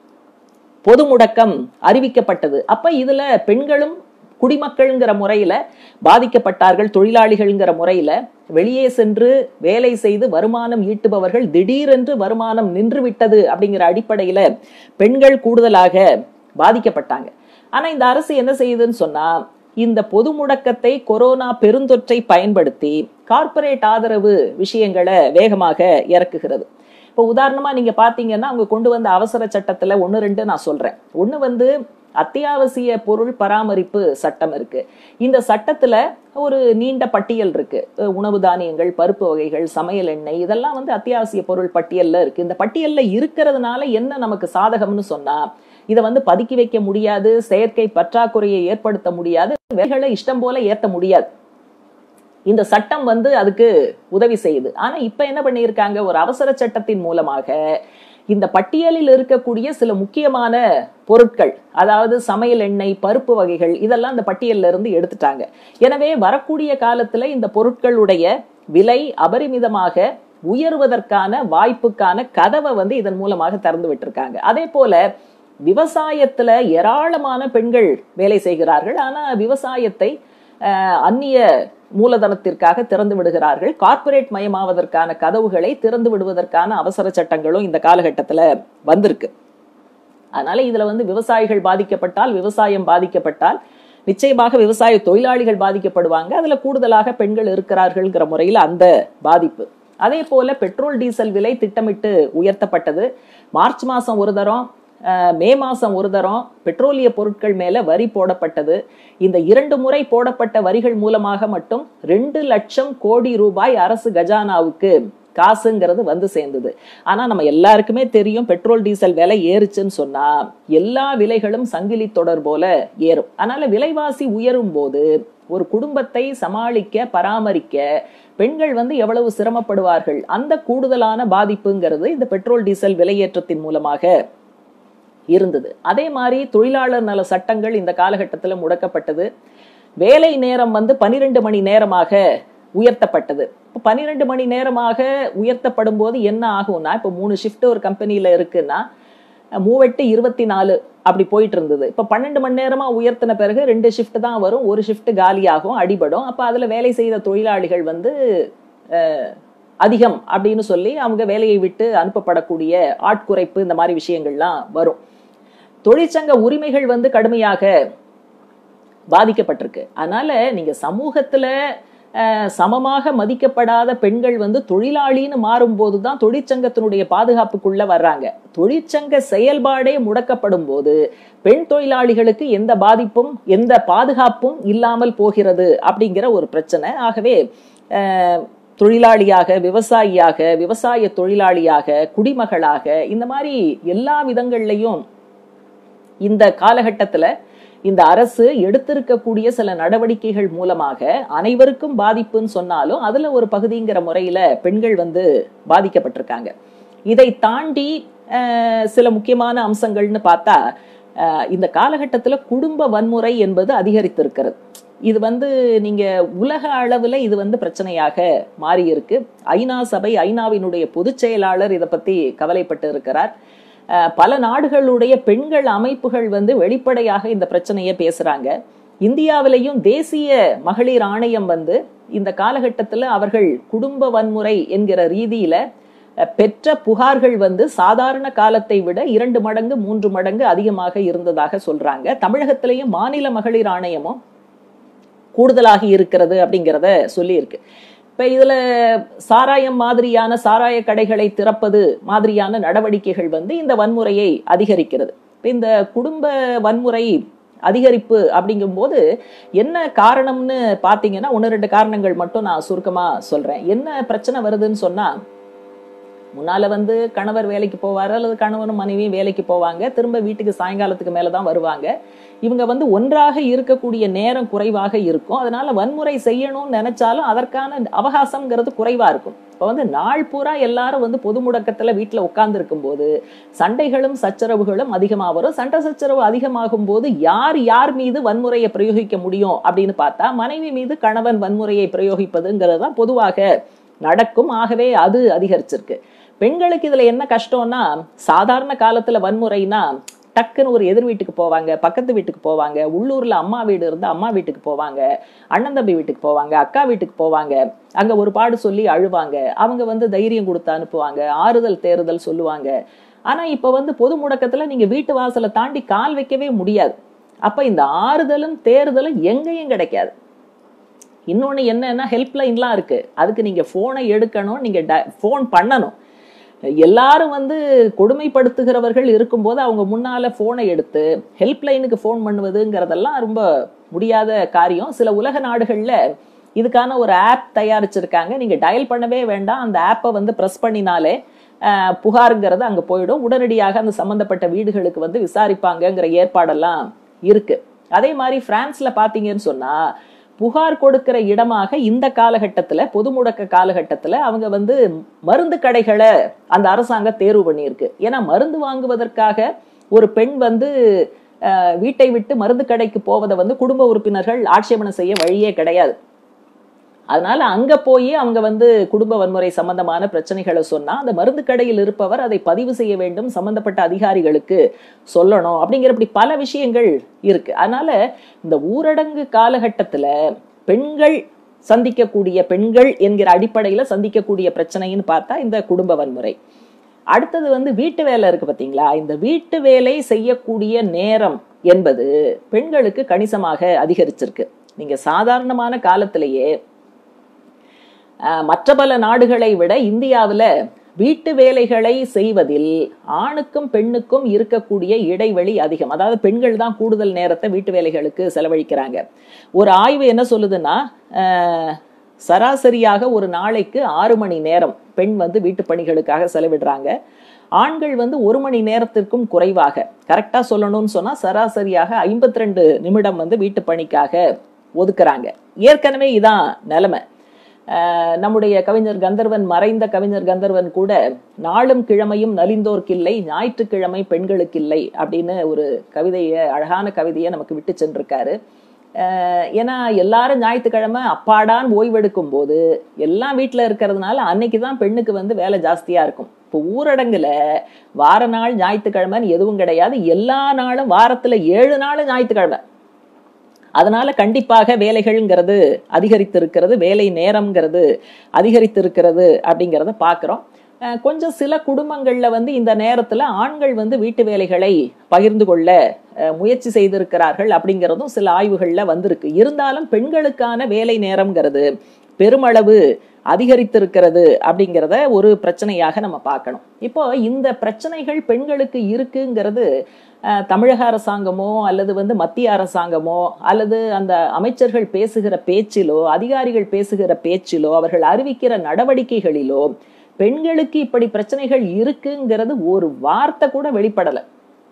பொது முடக்கம் அறிவிக்கப்பட்டது அப்ப இதுல பெண்களும் குடிமக்கள்ங்கிற முறையில பாதிக்கப்பட்டார்கள் தொழிலாளிகள்ங்கிற முறையில வெளியே சென்று வேலை செய்து வருமானம் ஈட்டுபவர்கள் திடீரென்று வருமானம் நின்று விட்டது அப்படிங்கிற அடிப்படையில பெண்கள் கூடுதலாக பாதிக்கப்பட்டாங்க ஆனா இந்த அரசு என்ன செய்யுதுன்னு சொன்னா இந்த பொது முடக்கத்தை கொரோனா பெருந்தொற்றை பயன்படுத்தி கார்ப்பரேட் ஆதரவு விஷயங்களை வேகமாக இறக்குகிறது இப்போ உதாரணமா நீங்க பாத்தீங்கன்னா அவங்க கொண்டு வந்த அவசர சட்டத்துல ஒன்னு ரெண்டு நான் சொல்றேன் ஒன்னு வந்து அத்தியாவசிய பொருள் பராமரிப்பு சட்டம் இருக்கு இந்த சட்டத்துல ஒரு நீண்ட பட்டியல் இருக்கு உணவு தானியங்கள் பருப்பு வகைகள் சமையல் எண்ணெய் இதெல்லாம் வந்து அத்தியாவசிய பொருள் பட்டியல்ல இருக்கு இந்த பட்டியல்ல இருக்கிறதுனால என்ன நமக்கு சாதகம்னு சொன்னா இதை வந்து பதுக்கி வைக்க முடியாது செயற்கை பற்றாக்குறையை ஏற்படுத்த முடியாது வேலைகளை இஷ்டம் போல ஏத்த முடியாது இந்த சட்டம் வந்து அதுக்கு உதவி செய்யுது ஆனா இப்ப என்ன பண்ணியிருக்காங்க ஒரு அவசர சட்டத்தின் மூலமாக இந்த பட்டியலில் இருக்கக்கூடிய சில முக்கியமான பொருட்கள் அதாவது சமையல் எண்ணெய் பருப்பு வகைகள் இதெல்லாம் இந்த பட்டியல்ல இருந்து எடுத்துட்டாங்க எனவே வரக்கூடிய காலத்துல இந்த பொருட்களுடைய விலை அபரிமிதமாக உயர்வதற்கான வாய்ப்புக்கான கதவை வந்து இதன் மூலமாக திறந்து விட்டிருக்காங்க அதே போல விவசாயத்துல ஏராளமான பெண்கள் வேலை செய்கிறார்கள் ஆனா விவசாயத்தை அந்நிய மூலதனத்திற்காக திறந்து விடுகிறார்கள் கார்ப்பரேட் மயமாவதற்கான கதவுகளை திறந்து விடுவதற்கான அவசர சட்டங்களும் இந்த காலகட்டத்துல வந்திருக்கு அதனால இதுல வந்து விவசாயிகள் பாதிக்கப்பட்டால் விவசாயம் பாதிக்கப்பட்டால் நிச்சயமாக விவசாய தொழிலாளிகள் பாதிக்கப்படுவாங்க அதுல கூடுதலாக பெண்கள் இருக்கிறார்கள்ங்கிற முறையில் அந்த பாதிப்பு அதே போல பெட்ரோல் டீசல் விலை திட்டமிட்டு உயர்த்தப்பட்டது மார்ச் மாசம் ஒரு தரம் மே மாசம் ஒரு தரம் பெட்ரோலிய பொருட்கள் மேல வரி போடப்பட்டது இந்த இரண்டு முறை போடப்பட்ட வரிகள் மூலமாக மட்டும் ரெண்டு லட்சம் கோடி ரூபாய் அரசு கஜானாவுக்கு காசுங்கிறது வந்து சேர்ந்தது ஆனா நம்ம எல்லாருக்குமே தெரியும் பெட்ரோல் டீசல் விலை ஏறுச்சுன்னு சொன்னா எல்லா விலைகளும் சங்கிலி தொடர் போல ஏறும் அதனால விலைவாசி உயரும் போது ஒரு குடும்பத்தை சமாளிக்க பராமரிக்க பெண்கள் வந்து எவ்வளவு சிரமப்படுவார்கள் அந்த கூடுதலான பாதிப்புங்கிறது இந்த பெட்ரோல் டீசல் விலையேற்றத்தின் மூலமாக இருந்தது அதே மாதிரி தொழிலாளர் நல சட்டங்கள் இந்த காலகட்டத்தில் முடக்கப்பட்டது வேலை நேரம் வந்து பனிரெண்டு மணி நேரமாக உயர்த்தப்பட்டது இப்போ பன்னிரெண்டு மணி நேரமாக உயர்த்தப்படும் போது என்ன ஆகும்னா இப்போ மூணு ஷிஃப்ட் ஒரு கம்பெனியில் இருக்குன்னா மூவெட்டு இருபத்தி நாலு அப்படி போயிட்டு இருந்தது இப்போ பன்னெண்டு மணி நேரமா உயர்த்தின பிறகு ரெண்டு ஷிஃப்ட் தான் வரும் ஒரு ஷிஃப்ட் காலியாகும் அடிபடும் அப்போ அதில் வேலை செய்த தொழிலாளிகள் வந்து அதிகம் அப்படின்னு சொல்லி அவங்க வேலையை விட்டு அனுப்பப்படக்கூடிய ஆட்குறைப்பு இந்த மாதிரி விஷயங்கள்லாம் வரும் தொழிற்சங்க உரிமைகள் வந்து கடுமையாக பாதிக்கப்பட்டிருக்கு அதனால நீங்க சமூகத்துல சமமாக மதிக்கப்படாத பெண்கள் வந்து தொழிலாளின்னு மாறும்போது தான் தொழிற்சங்கத்தினுடைய பாதுகாப்புக்குள்ள வர்றாங்க தொழிற்சங்க செயல்பாடே முடக்கப்படும் போது பெண் தொழிலாளிகளுக்கு எந்த பாதிப்பும் எந்த பாதுகாப்பும் இல்லாமல் போகிறது அப்படிங்கிற ஒரு பிரச்சனை ஆகவே தொழிலாளியாக விவசாயியாக விவசாய தொழிலாளியாக குடிமகளாக இந்த மாதிரி எல்லா விதங்கள்லையும் இந்த காலகட்டத்துல இந்த அரசு எடுத்திருக்கக்கூடிய சில நடவடிக்கைகள் மூலமாக அனைவருக்கும் பாதிப்புன்னு சொன்னாலும் அதுல ஒரு பகுதிங்கிற முறையில பெண்கள் வந்து பாதிக்கப்பட்டிருக்காங்க இதை தாண்டி அஹ், சில முக்கியமான அம்சங்கள்னு பார்த்தா அஹ், இந்த காலகட்டத்துல குடும்ப வன்முறை என்பது அதிகரித்திருக்கிறது இது வந்து நீங்க உலக அளவுல இது வந்து பிரச்சனையாக மாறி இருக்கு ஐநா சபை ஐநாவினுடைய பொதுச் செயலாளர் இதை பத்தி கவலைப்பட்டு இருக்கிறார் அஹ், பல நாடுகளுடைய பெண்கள் அமைப்புகள் வந்து வெளிப்படையாக இந்த பிரச்சனையை பேசுறாங்க இந்தியாவிலையும் தேசிய மகளிர் ஆணையம் வந்து இந்த காலகட்டத்தில் அவர்கள் குடும்ப வன்முறை என்கிற ரீதியில அஹ், பெற்ற புகார்கள் வந்து சாதாரண காலத்தை விட இரண்டு மடங்கு மூன்று மடங்கு அதிகமாக இருந்ததாக சொல்றாங்க தமிழகத்திலேயும் மாநில மகளிர் ஆணையமும் கூடுதலாகி இருக்கிறது அப்படிங்கிறத சொல்லியிருக்கு இப்ப இதுல சாராயம் மாதிரியான சாராய கடைகளை திறப்பது மாதிரியான நடவடிக்கைகள் வந்து இந்த வன்முறையை அதிகரிக்கிறது இப்ப இந்த குடும்ப வன்முறை அதிகரிப்பு அப்படிங்கும்போது என்ன காரணம்னு பார்த்தீங்கன்னா ஒன்று ரெண்டு காரணங்கள் மட்டும் நான் சுருக்கமா சொல்றேன் என்ன பிரச்சனை வருதுன்னு சொன்னா முன்னால வந்து கணவர் வேலைக்கு போவாரு அல்லது கணவனும் மனைவியும் வேலைக்கு போவாங்க திரும்ப வீட்டுக்கு சாயங்காலத்துக்கு மேல தான் வருவாங்க இவங்க வந்து ஒன்றாக இருக்கக்கூடிய நேரம் குறைவாக இருக்கும் அதனால வன்முறை செய்யணும்னு நினைச்சாலும் அதற்கான அவகாசம்ங்கிறது குறைவா இருக்கும் இப்போ வந்து நாள் பூரா எல்லாரும் வந்து பொது முடக்கத்துல வீட்டுல உட்கார்ந்து இருக்கும்போது சண்டைகளும் சச்சரவுகளும் அதிகமா வரும் சண்டை சச்சரவு அதிகமாகும் போது யார் யார் மீது வன்முறையை பிரயோகிக்க முடியும் அப்படின்னு பார்த்தா மனைவி மீது கணவன் வன்முறையை பிரயோகிப்பதுங்கிறது தான் பொதுவாக நடக்கும் ஆகவே அது அதிகரிச்சிருக்கு பெண்களுக்கு இதுல என்ன கஷ்டம்னா சாதாரண காலத்துல வன்முறைனா டக்குன்னு ஒரு எதிர் வீட்டுக்கு போவாங்க பக்கத்து வீட்டுக்கு போவாங்க உள்ளூர்ல அம்மா வீடு இருந்தா அம்மா வீட்டுக்கு போவாங்க அண்ணன் தம்பி வீட்டுக்கு போவாங்க அக்கா வீட்டுக்கு போவாங்க அங்க ஒரு பாடு சொல்லி அழுவாங்க அவங்க வந்து தைரியம் கொடுத்து அனுப்புவாங்க ஆறுதல் தேறுதல் சொல்லுவாங்க ஆனா இப்ப வந்து பொது முடக்கத்துல நீங்க வீட்டு வாசலை தாண்டி கால் வைக்கவே முடியாது அப்ப இந்த ஆறுதலும் தேறுதலும் எங்கேயும் கிடைக்காது இன்னொன்று என்னன்னா ஹெல்ப்லைன்லாம் இருக்கு அதுக்கு நீங்க ஃபோனை எடுக்கணும் நீங்க ஃபோன் பண்ணணும் எல்லாரும் வந்து கொடுமைப்படுத்துகிறவர்கள் இருக்கும்போது அவங்க முன்னால ஃபோனை எடுத்து ஹெல்ப்லைனுக்கு ஃபோன் பண்ணுவதுங்கிறதெல்லாம் ரொம்ப முடியாத காரியம் சில உலக நாடுகள்ல இதுக்கான ஒரு ஆப் தயாரிச்சிருக்காங்க நீங்க டயல் பண்ணவே வேண்டாம் அந்த ஆப்பை வந்து ப்ரெஸ் பண்ணினாலே அஹ், புகாருங்கிறது அங்க போயிடும் உடனடியாக அந்த சம்பந்தப்பட்ட வீடுகளுக்கு வந்து விசாரிப்பாங்கங்கிற ஏற்பாடெல்லாம் இருக்கு அதே மாதிரி பிரான்ஸ்ல பாத்தீங்கன்னு சொன்னா புகார் கொடுக்கிற இடமாக இந்த காலகட்டத்துல பொது முடக்க காலகட்டத்துல அவங்க வந்து மருந்து கடைகளை அந்த அரசாங்கம் தேர்வு பண்ணியிருக்கு ஏன்னா மருந்து வாங்குவதற்காக ஒரு பெண் வந்து அஹ், வீட்டை விட்டு மருந்து கடைக்கு போவதை வந்து குடும்ப உறுப்பினர்கள் ஆட்சேபனை செய்ய வழியே கிடையாது அதனால அங்க போய் அவங்க வந்து குடும்ப வன்முறை சம்பந்தமான பிரச்சனைகளை சொன்னா அந்த மருந்து கடையில் இருப்பவர் அதை பதிவு செய்ய வேண்டும் சம்பந்தப்பட்ட அதிகாரிகளுக்கு சொல்லணும் அப்படிங்கிற இப்படி பல விஷயங்கள் இருக்கு அதனால இந்த ஊரடங்கு காலகட்டத்துல பெண்கள் சந்திக்கக்கூடிய பெண்கள் என்கிற அடிப்படையில சந்திக்கக்கூடிய பிரச்சனைன்னு பார்த்தா இந்த குடும்ப வன்முறை அடுத்தது வந்து வீட்டு வேலை இருக்கு பாத்தீங்களா இந்த வீட்டு வேலை செய்யக்கூடிய நேரம் என்பது பெண்களுக்கு கணிசமாக அதிகரிச்சிருக்கு நீங்க சாதாரணமான காலத்திலேயே அஹ், மற்ற பல நாடுகளை விட இந்தியாவில் வீட்டு வேலைகளை செய்வதில் ஆணுக்கும் பெண்ணுக்கும் இருக்கக்கூடிய இடைவெளி அதிகம் அதாவது பெண்கள் தான் கூடுதல் நேரத்தை வீட்டு வேலைகளுக்கு செலவழிக்கிறாங்க ஒரு ஆய்வு என்ன சொல்லுதுன்னா அஹ், சராசரியாக ஒரு நாளைக்கு ஆறு மணி நேரம் பெண் வந்து வீட்டு பணிகளுக்காக செலவிடுறாங்க ஆண்கள் வந்து ஒரு மணி நேரத்திற்கும் குறைவாக கரெக்டா சொல்லணும்னு சொன்னா சராசரியாக ஐம்பத்தி ரெண்டு நிமிடம் வந்து வீட்டு பணிக்காக ஒதுக்குறாங்க ஏற்கனவே இதான் நிலைமை அஹ் நம்முடைய கவிஞர் கந்தர்வன் மறைந்த கவிஞர் கந்தர்வன் கூட நாளும் கிழமையும் நலிந்தோர்க்கில்லை ஞாயிற்றுக்கிழமை பெண்களுக்கில்லை அப்படின்னு ஒரு கவிதையை அழகான கவிதையை நமக்கு விட்டு சென்றிருக்காரு அஹ் ஏன்னா எல்லாரும் ஞாயிற்றுக்கிழமை அப்பாடான் ஓய்வெடுக்கும் போது எல்லாம் வீட்டில் இருக்கிறதுனால அன்னைக்கு தான் பெண்ணுக்கு வந்து வேலை ஜாஸ்தியா இருக்கும் இப்போ ஊரடங்குல வார நாள் ஞாயிற்றுக்கிழமைன்னு எதுவும் கிடையாது எல்லா நாளும் வாரத்துல ஏழு நாள் ஞாயிற்றுக்கிழமை அதனால கண்டிப்பாக வேலைகள்ங்கிறது அதிகரித்திருக்கிறது வேலை நேரம்ங்கிறது அதிகரித்திருக்கிறது அப்படிங்கிறத பார்க்குறோம் அஹ் கொஞ்சம் சில குடும்பங்கள்ல வந்து இந்த நேரத்துல ஆண்கள் வந்து வீட்டு வேலைகளை பகிர்ந்து கொள்ள அஹ், முயற்சி செய்திருக்கிறார்கள் அப்படிங்கிறதும் சில ஆய்வுகள்ல வந்திருக்கு இருந்தாலும் பெண்களுக்கான வேலை நேரம்ங்கிறது பெருமளவு அதிகரித்திருக்கிறது அப்படிங்கிறத ஒரு பிரச்சனையாக நம்ம பார்க்கணும் இப்போ இந்த பிரச்சனைகள் பெண்களுக்கு இருக்குங்கிறது அஹ், தமிழக அரசாங்கமோ அல்லது வந்து மத்திய அரசாங்கமோ அல்லது அந்த அமைச்சர்கள் பேசுகிற பேச்சிலோ அதிகாரிகள் பேசுகிற பேச்சிலோ அவர்கள் அறிவிக்கிற நடவடிக்கைகளிலோ பெண்களுக்கு இப்படி பிரச்சனைகள் இருக்குங்கிறது ஒரு வார்த்தை கூட வெளிப்படலை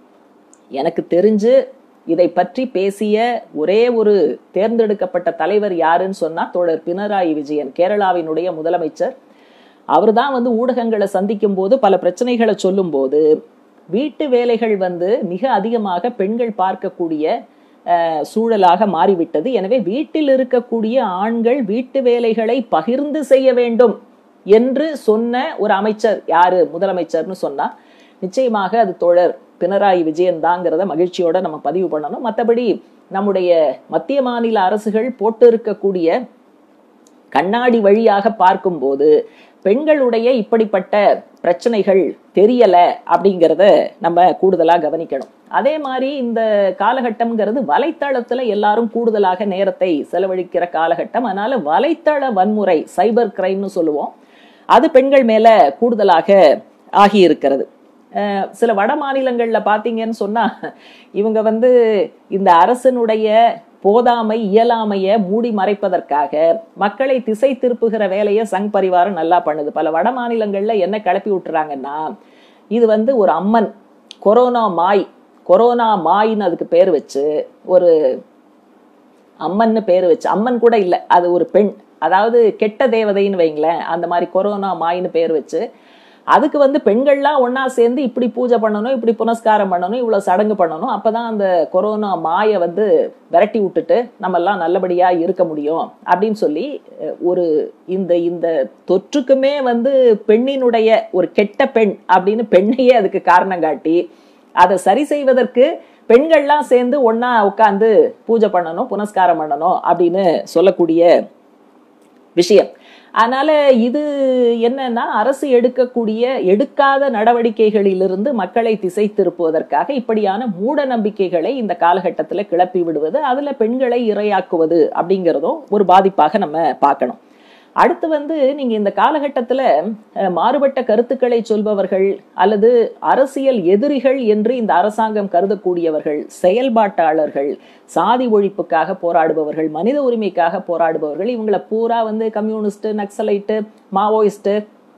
எனக்கு தெரிஞ்சு இதை பற்றி பேசிய ஒரே ஒரு தேர்ந்தெடுக்கப்பட்ட தலைவர் யாருன்னு சொன்னா தோழர் பினராயி விஜயன் கேரளாவினுடைய முதலமைச்சர் அவர் தான் வந்து ஊடகங்களை சந்திக்கும் போது பல பிரச்சனைகளை சொல்லும்போது வீட்டு வேலைகள் வந்து மிக அதிகமாக பெண்கள் பார்க்கக்கூடிய அஹ், சூழலாக மாறிவிட்டது எனவே வீட்டில் இருக்கக்கூடிய ஆண்கள் வீட்டு வேலைகளை பகிர்ந்து செய்ய வேண்டும் என்று சொன்ன ஒரு அமைச்சர் யாரு முதலமைச்சர்னு சொன்னா நிச்சயமாக அது தோழர் பினராயி விஜயன் தாங்கிறத மகிழ்ச்சியோட நம்ம பதிவு பண்ணணும் மற்றபடி நம்முடைய மத்திய மாநில அரசுகள் போட்டு இருக்கக்கூடிய கண்ணாடி வழியாக பார்க்கும்போது பெண்களுடைய இப்படிப்பட்ட பிரச்சனைகள் தெரியல அப்படிங்கிறத நம்ம கூடுதலா கவனிக்கணும் அதே மாதிரி இந்த காலகட்டம்ங்கிறது வலைத்தளத்துல எல்லாரும் கூடுதலாக நேரத்தை செலவழிக்கிற காலகட்டம் அதனால வலைத்தள வன்முறை சைபர் கிரைம்னு சொல்லுவோம் அது பெண்கள் மேல கூடுதலாக ஆகி இருக்கிறது அஹ் சில வட மாநிலங்கள்ல பாத்தீங்கன்னு சொன்னா இவங்க வந்து இந்த அரசனுடைய போதாமை இயலாமைய மூடி மறைப்பதற்காக மக்களை திசை திருப்புகிற வேலையை சங் பரிவாரம் நல்லா பண்ணுது பல வட மாநிலங்கள்ல என்ன கிளப்பி விட்டுறாங்கன்னா இது வந்து ஒரு அம்மன் கொரோனா மாய் கொரோனா மாயின்னு அதுக்கு பேர் வச்சு ஒரு அம்மன்னு பேர் வச்சு அம்மன் கூட இல்லை அது ஒரு பெண் அதாவது கெட்ட தேவதைன்னு வைங்களேன் அந்த மாதிரி கொரோனா மாயின்னு பேர் வச்சு அதுக்கு வந்து பெண்கள்லாம் ஒண்ணா சேர்ந்து இப்படி பூஜை பண்ணணும் இப்படி புனஸ்காரம் பண்ணணும் இவ்வளவு சடங்கு பண்ணணும் அப்பதான் அந்த கொரோனா மாயை வந்து விரட்டி விட்டுட்டு நம்ம எல்லாம் நல்லபடியா இருக்க முடியும் அப்படின்னு சொல்லி அஹ், ஒரு இந்த இந்த தொற்றுக்குமே வந்து பெண்ணினுடைய ஒரு கெட்ட பெண் அப்படின்னு பெண்ணையே அதுக்கு காரணம் காட்டி அதை சரி செய்வதற்கு பெண்கள்லாம் சேர்ந்து ஒண்ணா உட்காந்து பூஜை பண்ணணும் புனஸ்காரம் பண்ணணும் அப்படின்னு சொல்லக்கூடிய விஷயம் அதனால இது என்னன்னா அரசு எடுக்கக்கூடிய எடுக்காத நடவடிக்கைகளிலிருந்து மக்களை திசை திருப்புவதற்காக இப்படியான மூட நம்பிக்கைகளை இந்த காலகட்டத்தில் கிளப்பி விடுவது அதுல பெண்களை இரையாக்குவது அப்படிங்கிறதும் ஒரு பாதிப்பாக நம்ம பார்க்கணும் அடுத்து வந்து நீங்க இந்த காலகட்டத்துல அஹ், மாறுபட்ட கருத்துக்களை சொல்பவர்கள் அல்லது அரசியல் எதிரிகள் என்று இந்த அரசாங்கம் கருதக்கூடியவர்கள் செயல்பாட்டாளர்கள் சாதி ஒழிப்புக்காக போராடுபவர்கள் மனித உரிமைக்காக போராடுபவர்கள் இவங்களை பூரா வந்து communist Naxalite Maoist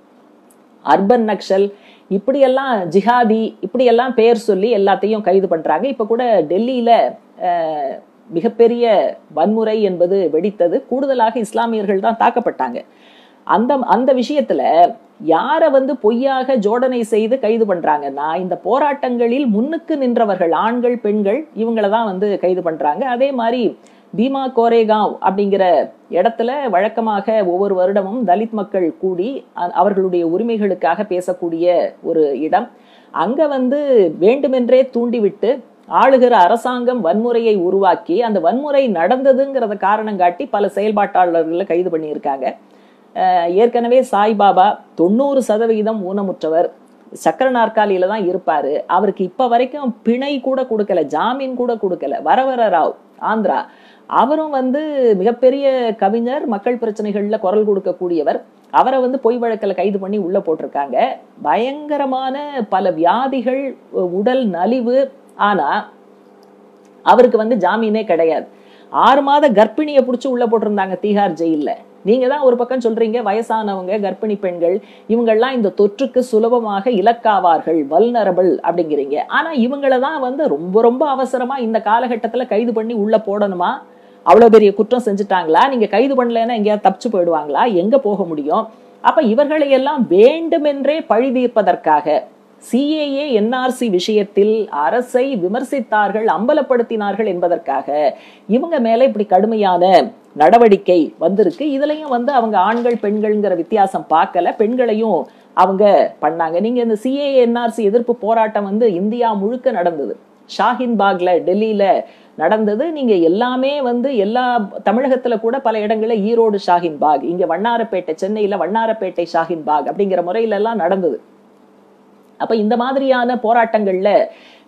urban Naxal இப்படியெல்லாம் ஜிஹாதி இப்படியெல்லாம் பேர் சொல்லி எல்லாத்தையும் கைது பண்றாங்க இப்ப கூட டெல்லியில அஹ், மிகப்பெரிய வன்முறை என்பது வெடித்தது கூடுதலாக இஸ்லாமியர்கள் தான் தாக்கப்பட்டாங்க அந்த அந்த விஷயத்துல யாரை வந்து பொய்யாக ஜோடனை செய்து கைது பண்றாங்கன்னா இந்த போராட்டங்களில் முன்னுக்கு நின்றவர்கள் ஆண்கள் பெண்கள் இவங்கள தான் வந்து கைது பண்றாங்க அதே மாதிரி பீமா கோரேகாவ் அப்படிங்கிற இடத்துல வழக்கமாக ஒவ்வொரு வருடமும் தலித் மக்கள் கூடி அ- அவர்களுடைய உரிமைகளுக்காக பேசக்கூடிய ஒரு இடம் அங்க வந்து வேண்டுமென்றே தூண்டிவிட்டு ஆளுகிற அரசாங்கம் வன்முறையை உருவாக்கி அந்த வன்முறை நடந்ததுங்கிறத காரணம் காட்டி பல செயல்பாட்டாளர்களை கைது பண்ணியிருக்காங்க அஹ் ஏற்கனவே சாய்பாபா தொண்ணூறு சதவிகிதம் ஊனமுற்றவர் சக்கர நாற்காலியில தான் இருப்பாரு அவருக்கு இப்ப வரைக்கும் பிணை கூட கொடுக்கல ஜாமீன் கூட கொடுக்கல வரவர ராவ் ஆந்திரா அவரும் வந்து மிகப்பெரிய கவிஞர் மக்கள் பிரச்சனைகள்ல குரல் கொடுக்கக்கூடியவர் அவரை வந்து பொய் வழக்கில் கைது பண்ணி உள்ள போட்டிருக்காங்க பயங்கரமான பல வியாதிகள் உடல் நலிவு ஆனா அவருக்கு வந்து ஜாமீனே கிடையாது ஆறு மாத கர்ப்பிணியை பிடிச்சி உள்ள போட்டிருந்தாங்க தீகார் ஜெயில்ல நீங்க தான் ஒரு பக்கம் சொல்றீங்க வயசானவங்க கர்ப்பிணி பெண்கள் இவங்கெல்லாம் இந்த தொற்றுக்கு சுலபமாக இலக்காவார்கள் வல்னரபிள் அப்படிங்கிறீங்க ஆனா இவங்கள தான் வந்து ரொம்ப ரொம்ப அவசரமா இந்த காலகட்டத்துல கைது பண்ணி உள்ள போடணுமா அவ்வளவு பெரிய குற்றம் செஞ்சுட்டாங்களா நீங்க கைது பண்ணலைன்னா எங்கேயாவது தப்பிச்சு போயிடுவாங்களா எங்க போக முடியும் அப்ப இவர்களை எல்லாம் வேண்டுமென்றே பழி தீர்ப்பதற்காக சிஏஏ என்ஆர்சி விஷயத்தில் அரசை விமர்சித்தார்கள் அம்பலப்படுத்தினார்கள் என்பதற்காக இவங்க மேல இப்படி கடுமையான நடவடிக்கை வந்திருக்கு இதுலயும் வந்து அவங்க ஆண்கள் பெண்கள்ங்கிற வித்தியாசம் பார்க்கல பெண்களையும் அவங்க பண்ணாங்க நீங்க இந்த சிஏஏ என்ஆர்சி எதிர்ப்பு போராட்டம் வந்து இந்தியா முழுக்க நடந்தது ஷாஹின் பாக்ல டெல்லியில நடந்தது நீங்க எல்லாமே வந்து எல்லா தமிழகத்துல கூட பல இடங்கள்ல ஈரோடு ஷாஹின் பாக் இங்க வண்ணாரப்பேட்டை சென்னையில வண்ணாரப்பேட்டை ஷாஹின் பாக் அப்படிங்கிற முறையில எல்லாம் நடந்தது அப்ப இந்த மாதிரியான போராட்டங்கள்ல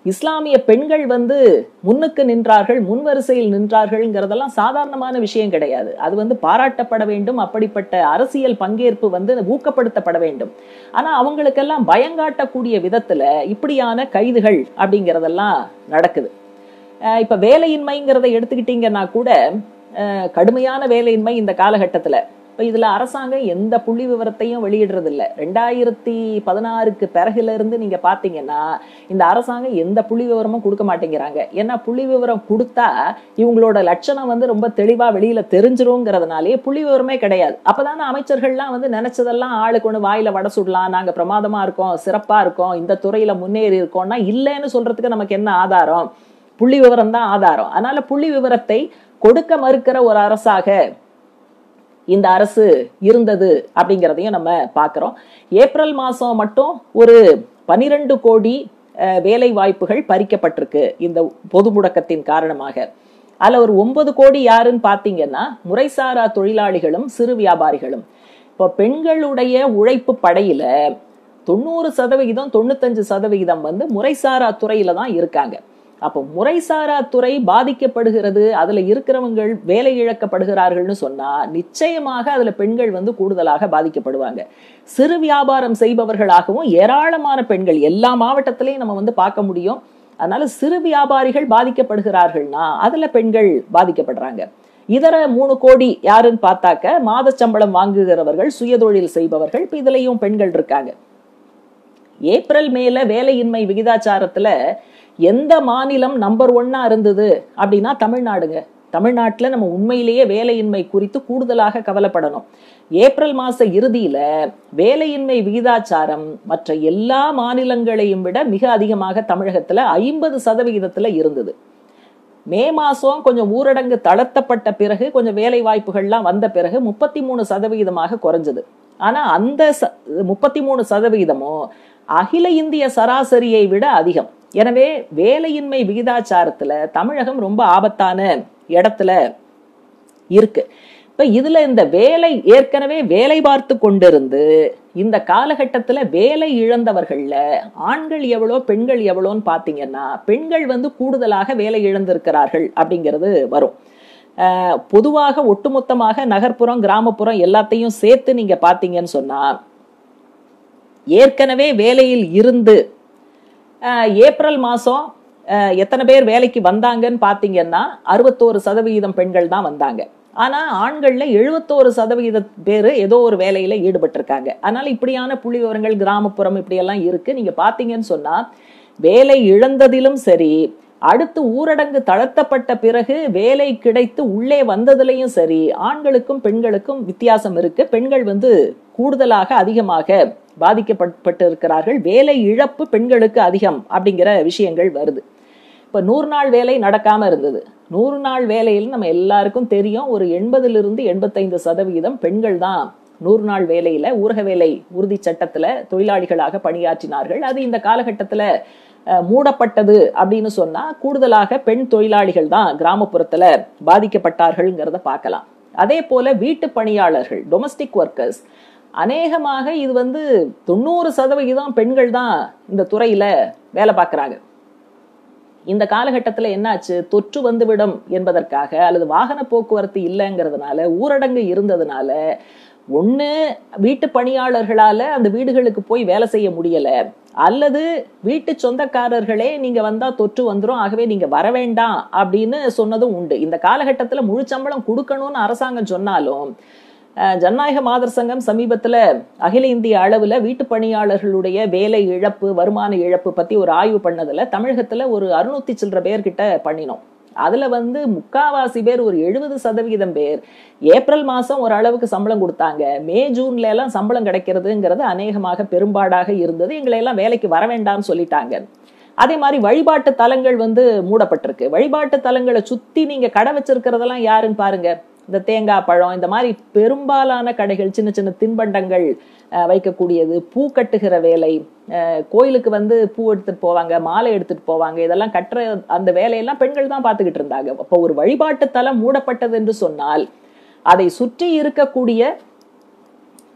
இஸ்லாமிய பெண்கள் வந்து முன்னுக்கு நின்றார்கள் முன்வரிசையில் நின்றார்கள்ங்கிறதெல்லாம் சாதாரணமான விஷயம் கிடையாது அது வந்து பாராட்டப்பட வேண்டும் அப்படிப்பட்ட அரசியல் பங்கேற்பு வந்து ஊக்கப்படுத்தப்பட வேண்டும் ஆனா அவங்களுக்கெல்லாம் பயங்காட்டக்கூடிய விதத்துல இப்படியான கைதுகள் அப்படிங்கிறதெல்லாம் நடக்குது அஹ் இப்ப வேலையின்மைங்கிறத எடுத்துக்கிட்டீங்கன்னா கூட அஹ் கடுமையான வேலையின்மை இந்த காலகட்டத்துல இப்ப இதுல அரசாங்கம் எந்த புள்ளி விவரத்தையும் வெளியிடுறது இல்ல ரெண்டாயிரத்தி பதினாறுக்கு பிறகுல இருந்து நீங்க பாத்தீங்கன்னா இந்த அரசாங்கம் எந்த புள்ளி விவரமும் கொடுக்க மாட்டேங்கிறாங்க ஏன்னா புள்ளி விவரம் கொடுத்தா இவங்களோட லட்சணம் வந்து ரொம்ப தெளிவா வெளியில தெரிஞ்சிருங்கிறதுனாலே புள்ளி விவரமே கிடையாது அப்பதானே அமைச்சர்கள்லாம் வந்து நினைச்சதெல்லாம் ஆளுக்கு ஒண்ணு வாயில வட சுடலாம் நாங்க பிரமாதமா இருக்கோம் சிறப்பா இருக்கோம் இந்த துறையில முன்னேறி இருக்கோம்னா இல்லைன்னு சொல்றதுக்கு நமக்கு என்ன ஆதாரம் புள்ளி விவரம் தான் ஆதாரம் அதனால புள்ளி விவரத்தை கொடுக்க மறுக்கிற ஒரு அரசாக இந்த அரசு இருந்தது அப்படிங்கிறதையும் நம்ம பார்க்குறோம் ஏப்ரல் மாதம் மட்டும் ஒரு பனிரெண்டு கோடி அஹ், வேலை வாய்ப்புகள் பறிக்கப்பட்டிருக்கு இந்த பொது முடக்கத்தின் காரணமாக அதில் ஒரு ஒன்பது கோடி யாருன்னு பார்த்தீங்கன்னா முறைசாரா தொழிலாளிகளும் சிறு வியாபாரிகளும் இப்போ பெண்களுடைய உழைப்பு படையில தொண்ணூறு சதவிகிதம் தொண்ணூத்தஞ்சு சதவிகிதம் வந்து முறைசாரா துறையில தான் இருக்காங்க அப்போ முறைசாரா துறை பாதிக்கப்படுகிறது அதுல இருக்கிறவங்க வேலை இழக்கப்படுகிறார்கள்னு சொன்னா நிச்சயமாக அதுல பெண்கள் வந்து கூடுதலாக பாதிக்கப்படுவாங்க சிறு வியாபாரம் செய்பவர்களாகவும் ஏராளமான பெண்கள் எல்லா மாவட்டத்திலையும் நம்ம வந்து பார்க்க முடியும் அதனால சிறு வியாபாரிகள் பாதிக்கப்படுகிறார்கள்னா அதுல பெண்கள் பாதிக்கப்படுறாங்க இதர மூணு கோடி யாருன்னு பார்த்தாக்க மாத சம்பளம் வாங்குகிறவர்கள் சுயதொழில் செய்பவர்கள் இப்ப இதுலயும் பெண்கள் இருக்காங்க ஏப்ரல் மேல வேலையின்மை விகிதாச்சாரத்துல எந்த மாநிலம் நம்பர் ஒன்னா இருந்தது அப்படின்னா தமிழ்நாடுங்க தமிழ்நாட்டுல நம்ம உண்மையிலேயே வேலையின்மை குறித்து கூடுதலாக கவலைப்படணும் ஏப்ரல் மாச இறுதியில வேலையின்மை விகிதாச்சாரம் மற்ற எல்லா மாநிலங்களையும் விட மிக அதிகமாக தமிழகத்துல ஐம்பது சதவிகிதத்துல இருந்தது மே மாசம் கொஞ்சம் ஊரடங்கு தளர்த்தப்பட்ட பிறகு கொஞ்சம் வேலை வாய்ப்புகள்லாம் வந்த பிறகு முப்பத்தி மூணு சதவிகிதமாக குறைஞ்சது ஆனா அந்த முப்பத்தி மூணு சதவிகிதமும் அகில இந்திய சராசரியை விட அதிகம் எனவே வேலையின்மை விகிதாச்சாரத்துல தமிழகம் ரொம்ப ஆபத்தான இடத்துல இருக்கு இப்ப இதுல இந்த வேலை ஏற்கனவே வேலை பார்த்து கொண்டிருந்து இந்த காலகட்டத்துல வேலை இழந்தவர்கள்ல ஆண்கள் எவ்வளோ பெண்கள் எவ்வளோன்னு பாத்தீங்கன்னா பெண்கள் வந்து கூடுதலாக வேலை இழந்திருக்கிறார்கள் அப்படிங்கிறது வரும் அஹ் பொதுவாக ஒட்டுமொத்தமாக நகர்ப்புறம் கிராமப்புறம் எல்லாத்தையும் சேர்த்து நீங்க பாத்தீங்கன்னு சொன்னா ஏற்கனவே வேலையில் இருந்து அஹ், ஏப்ரல் மாதம் எத்தனை பேர் வேலைக்கு வந்தாங்கன்னு பார்த்தீங்கன்னா அறுபத்தோரு சதவிகிதம் பெண்கள் தான் வந்தாங்க ஆனா ஆண்கள்ல எழுபத்தோரு சதவிகித பேர் ஏதோ ஒரு வேலையில ஈடுபட்டிருக்காங்க அதனால இப்படியான புள்ளி விவரங்கள் கிராமப்புறம் இப்படியெல்லாம் இருக்கு நீங்க பாத்தீங்கன்னு சொன்னா வேலை இழந்ததிலும் சரி அடுத்து ஊரடங்கு தளர்த்தப்பட்ட பிறகு வேலை கிடைத்து உள்ளே வந்ததுலயும் சரி ஆண்களுக்கும் பெண்களுக்கும் வித்தியாசம் இருக்கு பெண்கள் வந்து கூடுதலாக அதிகமாக பாதிக்கப்பட்டு இருக்கிறார்கள் வேலை இழப்பு பெண்களுக்கு அதிகம் அப்படிங்கிற விஷயங்கள் வருது இப்ப நூறு நாள் வேலை நடக்காம இருந்தது நூறு நாள் வேலையில் நம்ம எல்லாருக்கும் தெரியும் ஒரு எண்பதிலிருந்து எண்பத்தைந்து சதவிகிதம் பெண்கள் தான் நூறு நாள் வேலையில ஊரக வேலை உறுதி சட்டத்துல தொழிலாளிகளாக பணியாற்றினார்கள் அது இந்த காலகட்டத்துல அஹ், மூடப்பட்டது அப்படின்னு சொன்னா கூடுதலாக பெண் தொழிலாளிகள் தான் கிராமப்புறத்துல பாதிக்கப்பட்டார்கள்ங்கிறத பார்க்கலாம் அதே போல வீட்டு பணியாளர்கள் டொமஸ்டிக் ஒர்க்கர்ஸ் அநேகமாக இது வந்து தொண்ணூறு சதவிகிதம் பெண்கள் தான் இந்த துறையில வேலை பார்க்கறாங்க இந்த காலகட்டத்துல என்னாச்சு தொற்று வந்துவிடும் என்பதற்காக அல்லது வாகன போக்குவரத்து இல்லைங்கிறதுனால ஊரடங்கு இருந்ததுனால ஒண்ணு வீட்டு பணியாளர்களால அந்த வீடுகளுக்கு போய் வேலை செய்ய முடியல அல்லது வீட்டு சொந்தக்காரர்களே நீங்க வந்தா தொற்று வந்துரும் ஆகவே நீங்க வர வேண்டாம் அப்படின்னு சொன்னதும் உண்டு இந்த காலகட்டத்துல முழு சம்பளம் கொடுக்கணும்னு அரசாங்கம் சொன்னாலும் அஹ், ஜனநாயக மாதர் சங்கம் சமீபத்துல அகில இந்திய அளவுல வீட்டு பணியாளர்களுடைய வேலை இழப்பு வருமான இழப்பு பத்தி ஒரு ஆய்வு பண்ணதுல தமிழகத்துல ஒரு அறுநூத்தி சில்லற பேர்கிட்ட பண்ணினோம் அதுல வந்து முக்காவாசி பேர் ஒரு எழுபது சதவிகிதம் பேர் ஏப்ரல் மாசம் ஒரு அளவுக்கு சம்பளம் கொடுத்தாங்க மே ஜூன்ல எல்லாம் சம்பளம் கிடைக்கிறதுங்கிறது அநேகமாக பெரும்பாடாக இருந்தது எங்களை எல்லாம் வேலைக்கு வர வேண்டாம்னு சொல்லிட்டாங்க அதே மாதிரி வழிபாட்டு தலங்கள் வந்து மூடப்பட்டிருக்கு வழிபாட்டு தலங்களை சுத்தி நீங்க கடை வச்சிருக்கிறதெல்லாம் யாருன்னு பாருங்க இந்த தேங்காய் பழம் இந்த மாதிரி பெரும்பாலான கடைகள் சின்ன சின்ன தின்பண்டங்கள் அஹ், வைக்கக்கூடியது பூ கட்டுகிற வேலை அஹ், கோயிலுக்கு வந்து பூ எடுத்துட்டு போவாங்க மாலை எடுத்துட்டு போவாங்க இதெல்லாம் கட்டுற அந்த வேலையெல்லாம் பெண்கள் தான் பார்த்துக்கிட்டு இருந்தாங்க அப்போ ஒரு வழிபாட்டு தலம் மூடப்பட்டது என்று சொன்னால் அதை சுற்றி இருக்கக்கூடிய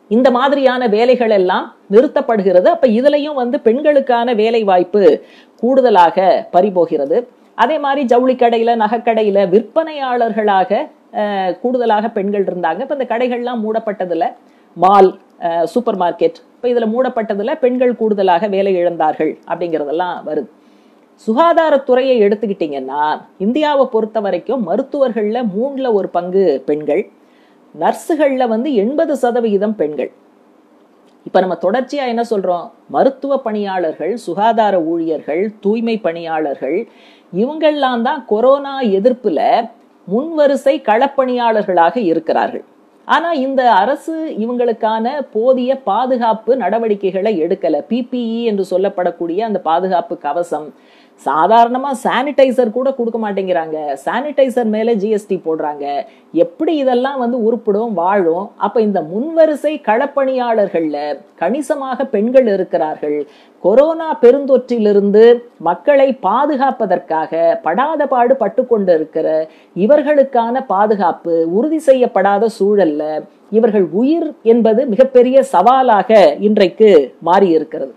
இந்த மாதிரியான வேலைகள் எல்லாம் நிறுத்தப்படுகிறது அப்ப இதுலயும் வந்து பெண்களுக்கான வேலை வாய்ப்பு கூடுதலாக பறிபோகிறது அதே மாதிரி ஜவுளி கடையில நகைக்கடையில விற்பனையாளர்களாக அஹ், கூடுதலாக பெண்கள் இருந்தாங்க இப்ப இந்த கடைகள்லாம் மூடப்பட்டதுல மால் சூப்பர் மார்க்கெட் இப்ப இதுல மூடப்பட்டதுல பெண்கள் கூடுதலாக வேலை இழந்தார்கள் அப்படிங்கறதெல்லாம் வருது சுகாதாரத்துறையை எடுத்துக்கிட்டிங்கன்னா இந்தியாவை பொறுத்த வரைக்கும் மருத்துவர்கள்ல மூணுல ஒரு பங்கு பெண்கள் நர்ஸுகள்ல வந்து எண்பது சதவிகிதம் பெண்கள் இப்ப நம்ம தொடர்ச்சியா என்ன சொல்றோம் மருத்துவ பணியாளர்கள் சுகாதார ஊழியர்கள் தூய்மை பணியாளர்கள் இவங்கெல்லாம் தான் கொரோனா எதிர்ப்புல முன்வரிசை களப்பணியாளர்களாக இருக்கிறார்கள் ஆனா இந்த அரசு இவங்களுக்கான போதிய பாதுகாப்பு நடவடிக்கைகளை எடுக்கல பிபிஇ என்று சொல்லப்படக்கூடிய அந்த பாதுகாப்பு கவசம் சாதாரணமா சானிடைசர் கூட கொடுக்க மாட்டேங்கிறாங்க சானிடைசர் மேல ஜிஎஸ்டி போடுறாங்க எப்படி இதெல்லாம் வந்து உருப்படும் வாழும் அப்ப இந்த முன்வரிசை களப்பணியாளர்கள்ல கணிசமாக பெண்கள் இருக்கிறார்கள் கொரோனா பெருந்தொற்றிலிருந்து மக்களை பாதுகாப்பதற்காக படாத பாடு பட்டு கொண்டு இருக்கிற இவர்களுக்கான பாதுகாப்பு உறுதி செய்யப்படாத சூழல்ல இவர்கள் உயிர் என்பது மிகப்பெரிய சவாலாக இன்றைக்கு மாறி இருக்கிறது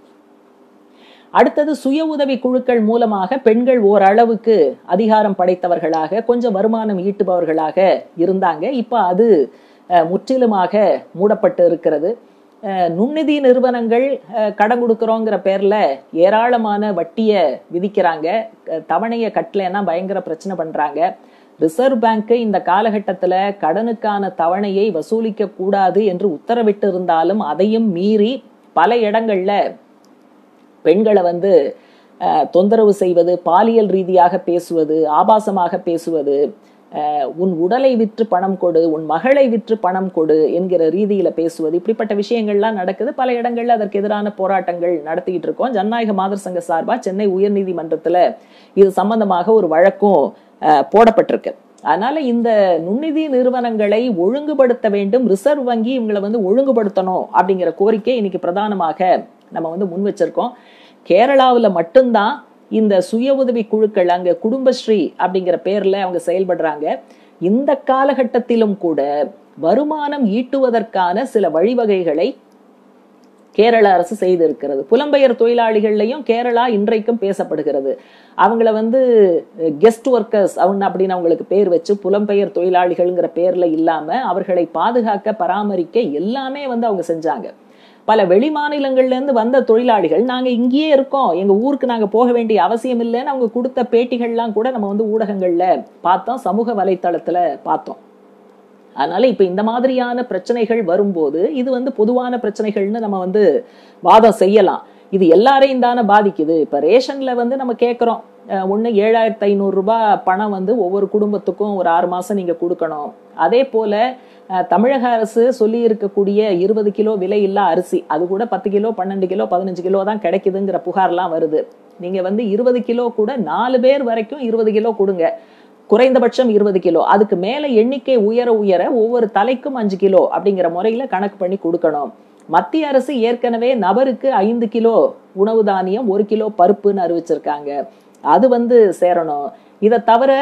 அடுத்தது சுய உதவி குழுக்கள் மூலமாக பெண்கள் ஓரளவுக்கு அதிகாரம் படைத்தவர்களாக கொஞ்சம் வருமானம் ஈட்டுபவர்களாக இருந்தாங்க இப்ப அது அஹ், முற்றிலுமாக மூடப்பட்டு இருக்கிறது அஹ், நுண்நிதி நிறுவனங்கள் அஹ், கடன் கொடுக்குறோங்கிற பேர்ல ஏராளமான வட்டியை விதிக்கிறாங்க அஹ், தவணையை கட்டலைன்னா பயங்கர பிரச்சனை பண்றாங்க ரிசர்வ் பேங்க் இந்த காலகட்டத்துல கடனுக்கான தவணையை வசூலிக்க கூடாது என்று உத்தரவிட்டு இருந்தாலும் அதையும் மீறி பல இடங்கள்ல பெண்களை வந்து அஹ், தொந்தரவு செய்வது பாலியல் ரீதியாக பேசுவது ஆபாசமாக பேசுவது அஹ், உன் உடலை விற்று பணம் கொடு உன் மகளை விற்று பணம் கொடு என்கிற ரீதியில பேசுவது இப்படிப்பட்ட விஷயங்கள்லாம் நடக்குது பல இடங்கள்ல அதற்கு எதிரான போராட்டங்கள் நடத்திக்கிட்டு இருக்கோம் ஜனநாயக மாதர் சங்க சார்பா சென்னை உயர்நீதிமன்றத்துல இது சம்பந்தமாக ஒரு வழக்கும் அஹ், போடப்பட்டிருக்கு அதனால இந்த நுண்ணிதி நிறுவனங்களை ஒழுங்குபடுத்த வேண்டும் ரிசர்வ் வங்கி இவங்களை வந்து ஒழுங்குபடுத்தணும் அப்படிங்கிற கோரிக்கை இன்னைக்கு பிரதானமாக நம்ம வந்து முன் வச்சிருக்கோம் கேரளாவுல மட்டும்தான் இந்த சுய உதவி குழுக்கள் அங்க குடும்பஸ்ரீ அப்படிங்கிற பேர்ல அவங்க செயல்படுறாங்க இந்த காலகட்டத்திலும் கூட வருமானம் ஈட்டுவதற்கான சில வழிவகைகளை கேரள அரசு செய்திருக்கிறது புலம்பெயர் தொழிலாளிகள்லையும் கேரளா இன்றைக்கும் பேசப்படுகிறது அவங்கள வந்து கெஸ்ட் ஒர்க்கர்ஸ் அவங்க அப்படின்னு அவங்களுக்கு பேர் வச்சு புலம்பெயர் தொழிலாளிகள்ங்கிற பேர்ல இல்லாம அவர்களை பாதுகாக்க பராமரிக்க எல்லாமே வந்து அவங்க செஞ்சாங்க பல வெளி மாநிலங்கள்ல இருந்து வந்த தொழிலாளிகள் நாங்க இங்கேயே இருக்கோம் எங்க ஊருக்கு நாங்க போக வேண்டிய அவசியம் இல்லைன்னு அவங்க கொடுத்த பேட்டிகள்லாம் கூட நம்ம வந்து ஊடகங்கள்ல பார்த்தோம் சமூக வலைத்தளத்துல பார்த்தோம் அதனால இப்ப இந்த மாதிரியான பிரச்சனைகள் வரும்போது இது வந்து பொதுவான பிரச்சனைகள்னு நம்ம வந்து வாதம் செய்யலாம் இது எல்லாரையும் தானே பாதிக்குது இப்ப ரேஷன்ல வந்து நம்ம கேட்குறோம் ஒன்று ஏழாயிரத்தி ஐநூறு ரூபாய் பணம் வந்து ஒவ்வொரு குடும்பத்துக்கும் ஒரு ஆறு மாசம் நீங்க கொடுக்கணும் அதே போல அஹ், தமிழக அரசு சொல்லி இருக்கக்கூடிய இருபது கிலோ விலை இல்லா அரிசி அது கூட பத்து கிலோ பன்னெண்டு கிலோ பதினஞ்சு கிலோ தான் கிடைக்குதுங்கிற புகார்லாம் வருது நீங்க வந்து இருபது கிலோ கூட நாலு பேர் வரைக்கும் இருபது கிலோ கொடுங்க குறைந்தபட்சம் இருபது கிலோ அதுக்கு மேல எண்ணிக்கை உயர உயர ஒவ்வொரு தலைக்கும் அஞ்சு கிலோ அப்படிங்கிற முறையில கணக்கு பண்ணி கொடுக்கணும் மத்திய அரசு ஏற்கனவே நபருக்கு ஐந்து கிலோ உணவு தானியம் ஒரு கிலோ பருப்புன்னு அறிவிச்சிருக்காங்க அது வந்து சேரணும் இதை தவிர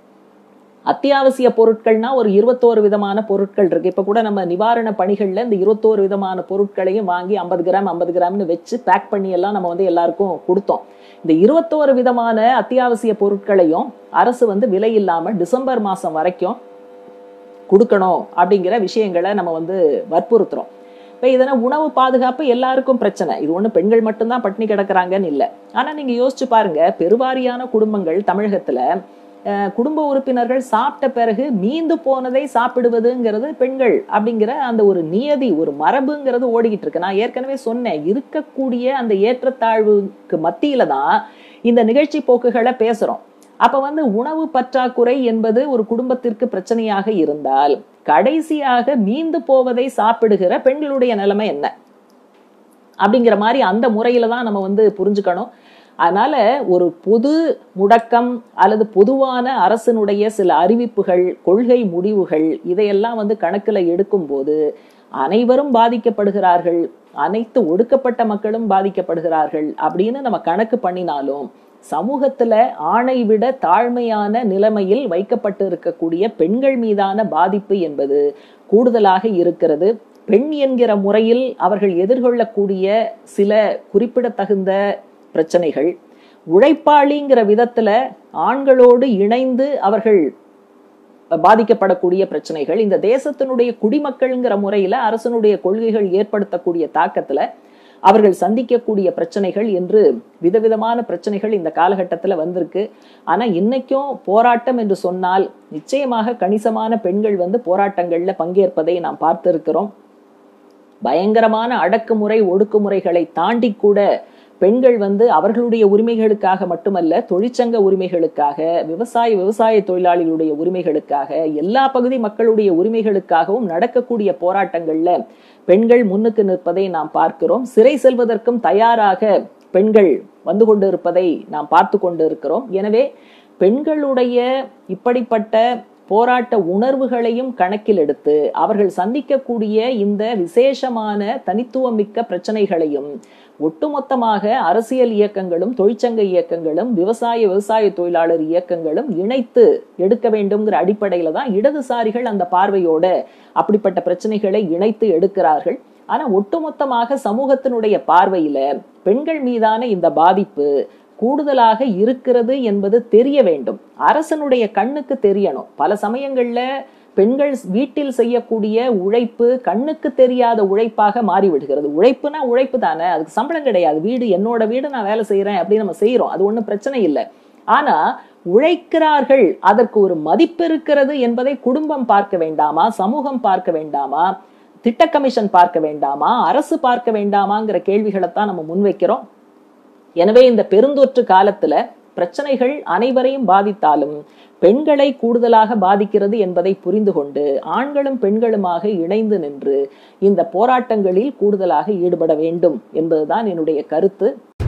அத்தியாவசிய பொருட்கள்னா ஒரு இருபத்தோரு விதமான பொருட்கள் இருக்கு இப்ப கூட நம்ம நிவாரண பணிகள்ல இந்த இருபத்தோரு விதமான பொருட்களையும் வாங்கி ஐம்பது கிராம் ஐம்பது கிராம்னு வச்சு பேக் பண்ணி எல்லாம் நம்ம வந்து எல்லாருக்கும் கொடுத்தோம் இந்த இருபத்தோரு விதமான அத்தியாவசிய பொருட்களையும் அரசு வந்து விலை இல்லாம டிசம்பர் மாசம் வரைக்கும் கொடுக்கணும் அப்படிங்கிற விஷயங்களை நம்ம வந்து வற்புறுத்துறோம் இப்போ இதனா உணவு பாதுகாப்பு எல்லாருக்கும் பிரச்சனை இது ஒண்ணு பெண்கள் மட்டும்தான் பட்டினி கிடக்குறாங்கன்னு இல்லை ஆனா நீங்க யோசிச்சு பாருங்க பெருவாரியான குடும்பங்கள் தமிழகத்துல அஹ், குடும்ப உறுப்பினர்கள் சாப்பிட்ட பிறகு மீந்து போனதை சாப்பிடுவதுங்கிறது பெண்கள் அப்படிங்கிற அந்த ஒரு நியதி ஒரு மரபுங்கிறது ஓடிக்கிட்டு இருக்கு நான் ஏற்கனவே சொன்னேன் இருக்கக்கூடிய அந்த ஏற்றத்தாழ்வுக்கு மத்தியில தான் இந்த நிகழ்ச்சி போக்குகளை பேசுறோம் அப்ப வந்து உணவு பற்றாக்குறை என்பது ஒரு குடும்பத்திற்கு பிரச்சனையாக இருந்தால் கடைசியாக மீந்து போவதை சாப்பிடுகிற பெண்களுடைய நிலைமை என்ன அப்படிங்கிற மாதிரி அந்த முறையில தான் நம்ம வந்து புரிஞ்சுக்கணும் அதனால ஒரு பொது முடக்கம் அல்லது பொதுவான அரசினுடைய சில அறிவிப்புகள் கொள்கை முடிவுகள் இதையெல்லாம் வந்து கணக்குல எடுக்கும்போது அனைவரும் பாதிக்கப்படுகிறார்கள் அனைத்து ஒடுக்கப்பட்ட மக்களும் பாதிக்கப்படுகிறார்கள் அப்படின்னு நம்ம கணக்கு பண்ணினாலும் சமூகத்துல ஆணை விட தாழ்மையான நிலைமையில் வைக்கப்பட்டு இருக்கக்கூடிய பெண்கள் மீதான பாதிப்பு என்பது கூடுதலாக இருக்கிறது பெண் என்கிற முறையில் அவர்கள் எதிர்கொள்ளக்கூடிய சில குறிப்பிடத்தகுந்த பிரச்சனைகள் உழைப்பாளிங்கிற விதத்துல ஆண்களோடு இணைந்து அவர்கள் பாதிக்கப்படக்கூடிய பிரச்சனைகள் இந்த தேசத்தினுடைய குடிமக்கள்ங்கிற முறையில அரசனுடைய கொள்கைகள் ஏற்படுத்தக்கூடிய தாக்கத்துல அவர்கள் சந்திக்கக்கூடிய பிரச்சனைகள் என்று விதவிதமான பிரச்சனைகள் இந்த காலகட்டத்துல வந்திருக்கு ஆனா இன்னைக்கும் போராட்டம் என்று சொன்னால் நிச்சயமாக கணிசமான பெண்கள் வந்து போராட்டங்கள்ல பங்கேற்பதை நாம் பார்த்திருக்கிறோம் பயங்கரமான அடக்குமுறை ஒடுக்குமுறைகளை தாண்டி கூட பெண்கள் வந்து அவர்களுடைய உரிமைகளுக்காக மட்டுமல்ல தொழிற்சங்க உரிமைகளுக்காக விவசாய விவசாய தொழிலாளிகளுடைய உரிமைகளுக்காக எல்லா பகுதி மக்களுடைய உரிமைகளுக்காகவும் நடக்கக்கூடிய போராட்டங்கள்ல பெண்கள் முன்னுக்கு நிற்பதை நாம் பார்க்கிறோம் சிறை செல்வதற்கும் தயாராக பெண்கள் வந்து கொண்டு இருப்பதை நாம் பார்த்து கொண்டு இருக்கிறோம் எனவே பெண்களுடைய இப்படிப்பட்ட போராட்ட உணர்வுகளையும் கணக்கில் எடுத்து அவர்கள் சந்திக்கக்கூடிய இந்த விசேஷமான தனித்துவமிக்க பிரச்சனைகளையும் ஒட்டுமொத்தமாக அரசியல் இயக்கங்களும் தொழிற்சங்க இயக்கங்களும் விவசாய விவசாய தொழிலாளர் இயக்கங்களும் இணைத்து எடுக்க வேண்டும்ங்கிற அடிப்படையில தான் இடதுசாரிகள் அந்த பார்வையோட அப்படிப்பட்ட பிரச்சனைகளை இணைத்து எடுக்கிறார்கள் ஆனா ஒட்டுமொத்தமாக சமூகத்தினுடைய பார்வையில பெண்கள் மீதான இந்த பாதிப்பு கூடுதலாக இருக்கிறது என்பது தெரிய வேண்டும் அரசனுடைய கண்ணுக்கு தெரியணும் பல சமயங்கள்ல பெண்கள் வீட்டில் செய்யக்கூடிய உழைப்பு கண்ணுக்கு தெரியாத உழைப்பாக மாறிவிடுகிறது உழைப்புனா உழைப்பு தானே அதுக்கு சம்பளம் கிடையாது வீடு என்னோட வீடு நான் வேலை செய்யறேன் அப்படின்னு நம்ம செய்யறோம் அது ஒன்றும் பிரச்சனை இல்லை ஆனா உழைக்கிறார்கள் அதற்கு ஒரு மதிப்பு இருக்கிறது என்பதை குடும்பம் பார்க்க வேண்டாமா சமூகம் பார்க்க வேண்டாமா திட்ட கமிஷன் பார்க்க வேண்டாமா அரசு பார்க்க வேண்டாமாங்கிற கேள்விகளைத்தான் நம்ம முன்வைக்கிறோம் எனவே இந்த பெருந்தொற்று காலத்துல பிரச்சனைகள் அனைவரையும் பாதித்தாலும் பெண்களை கூடுதலாக பாதிக்கிறது என்பதை புரிந்து கொண்டு ஆண்களும் பெண்களுமாக இணைந்து நின்று இந்த போராட்டங்களில் கூடுதலாக ஈடுபட வேண்டும் என்பதுதான் என்னுடைய கருத்து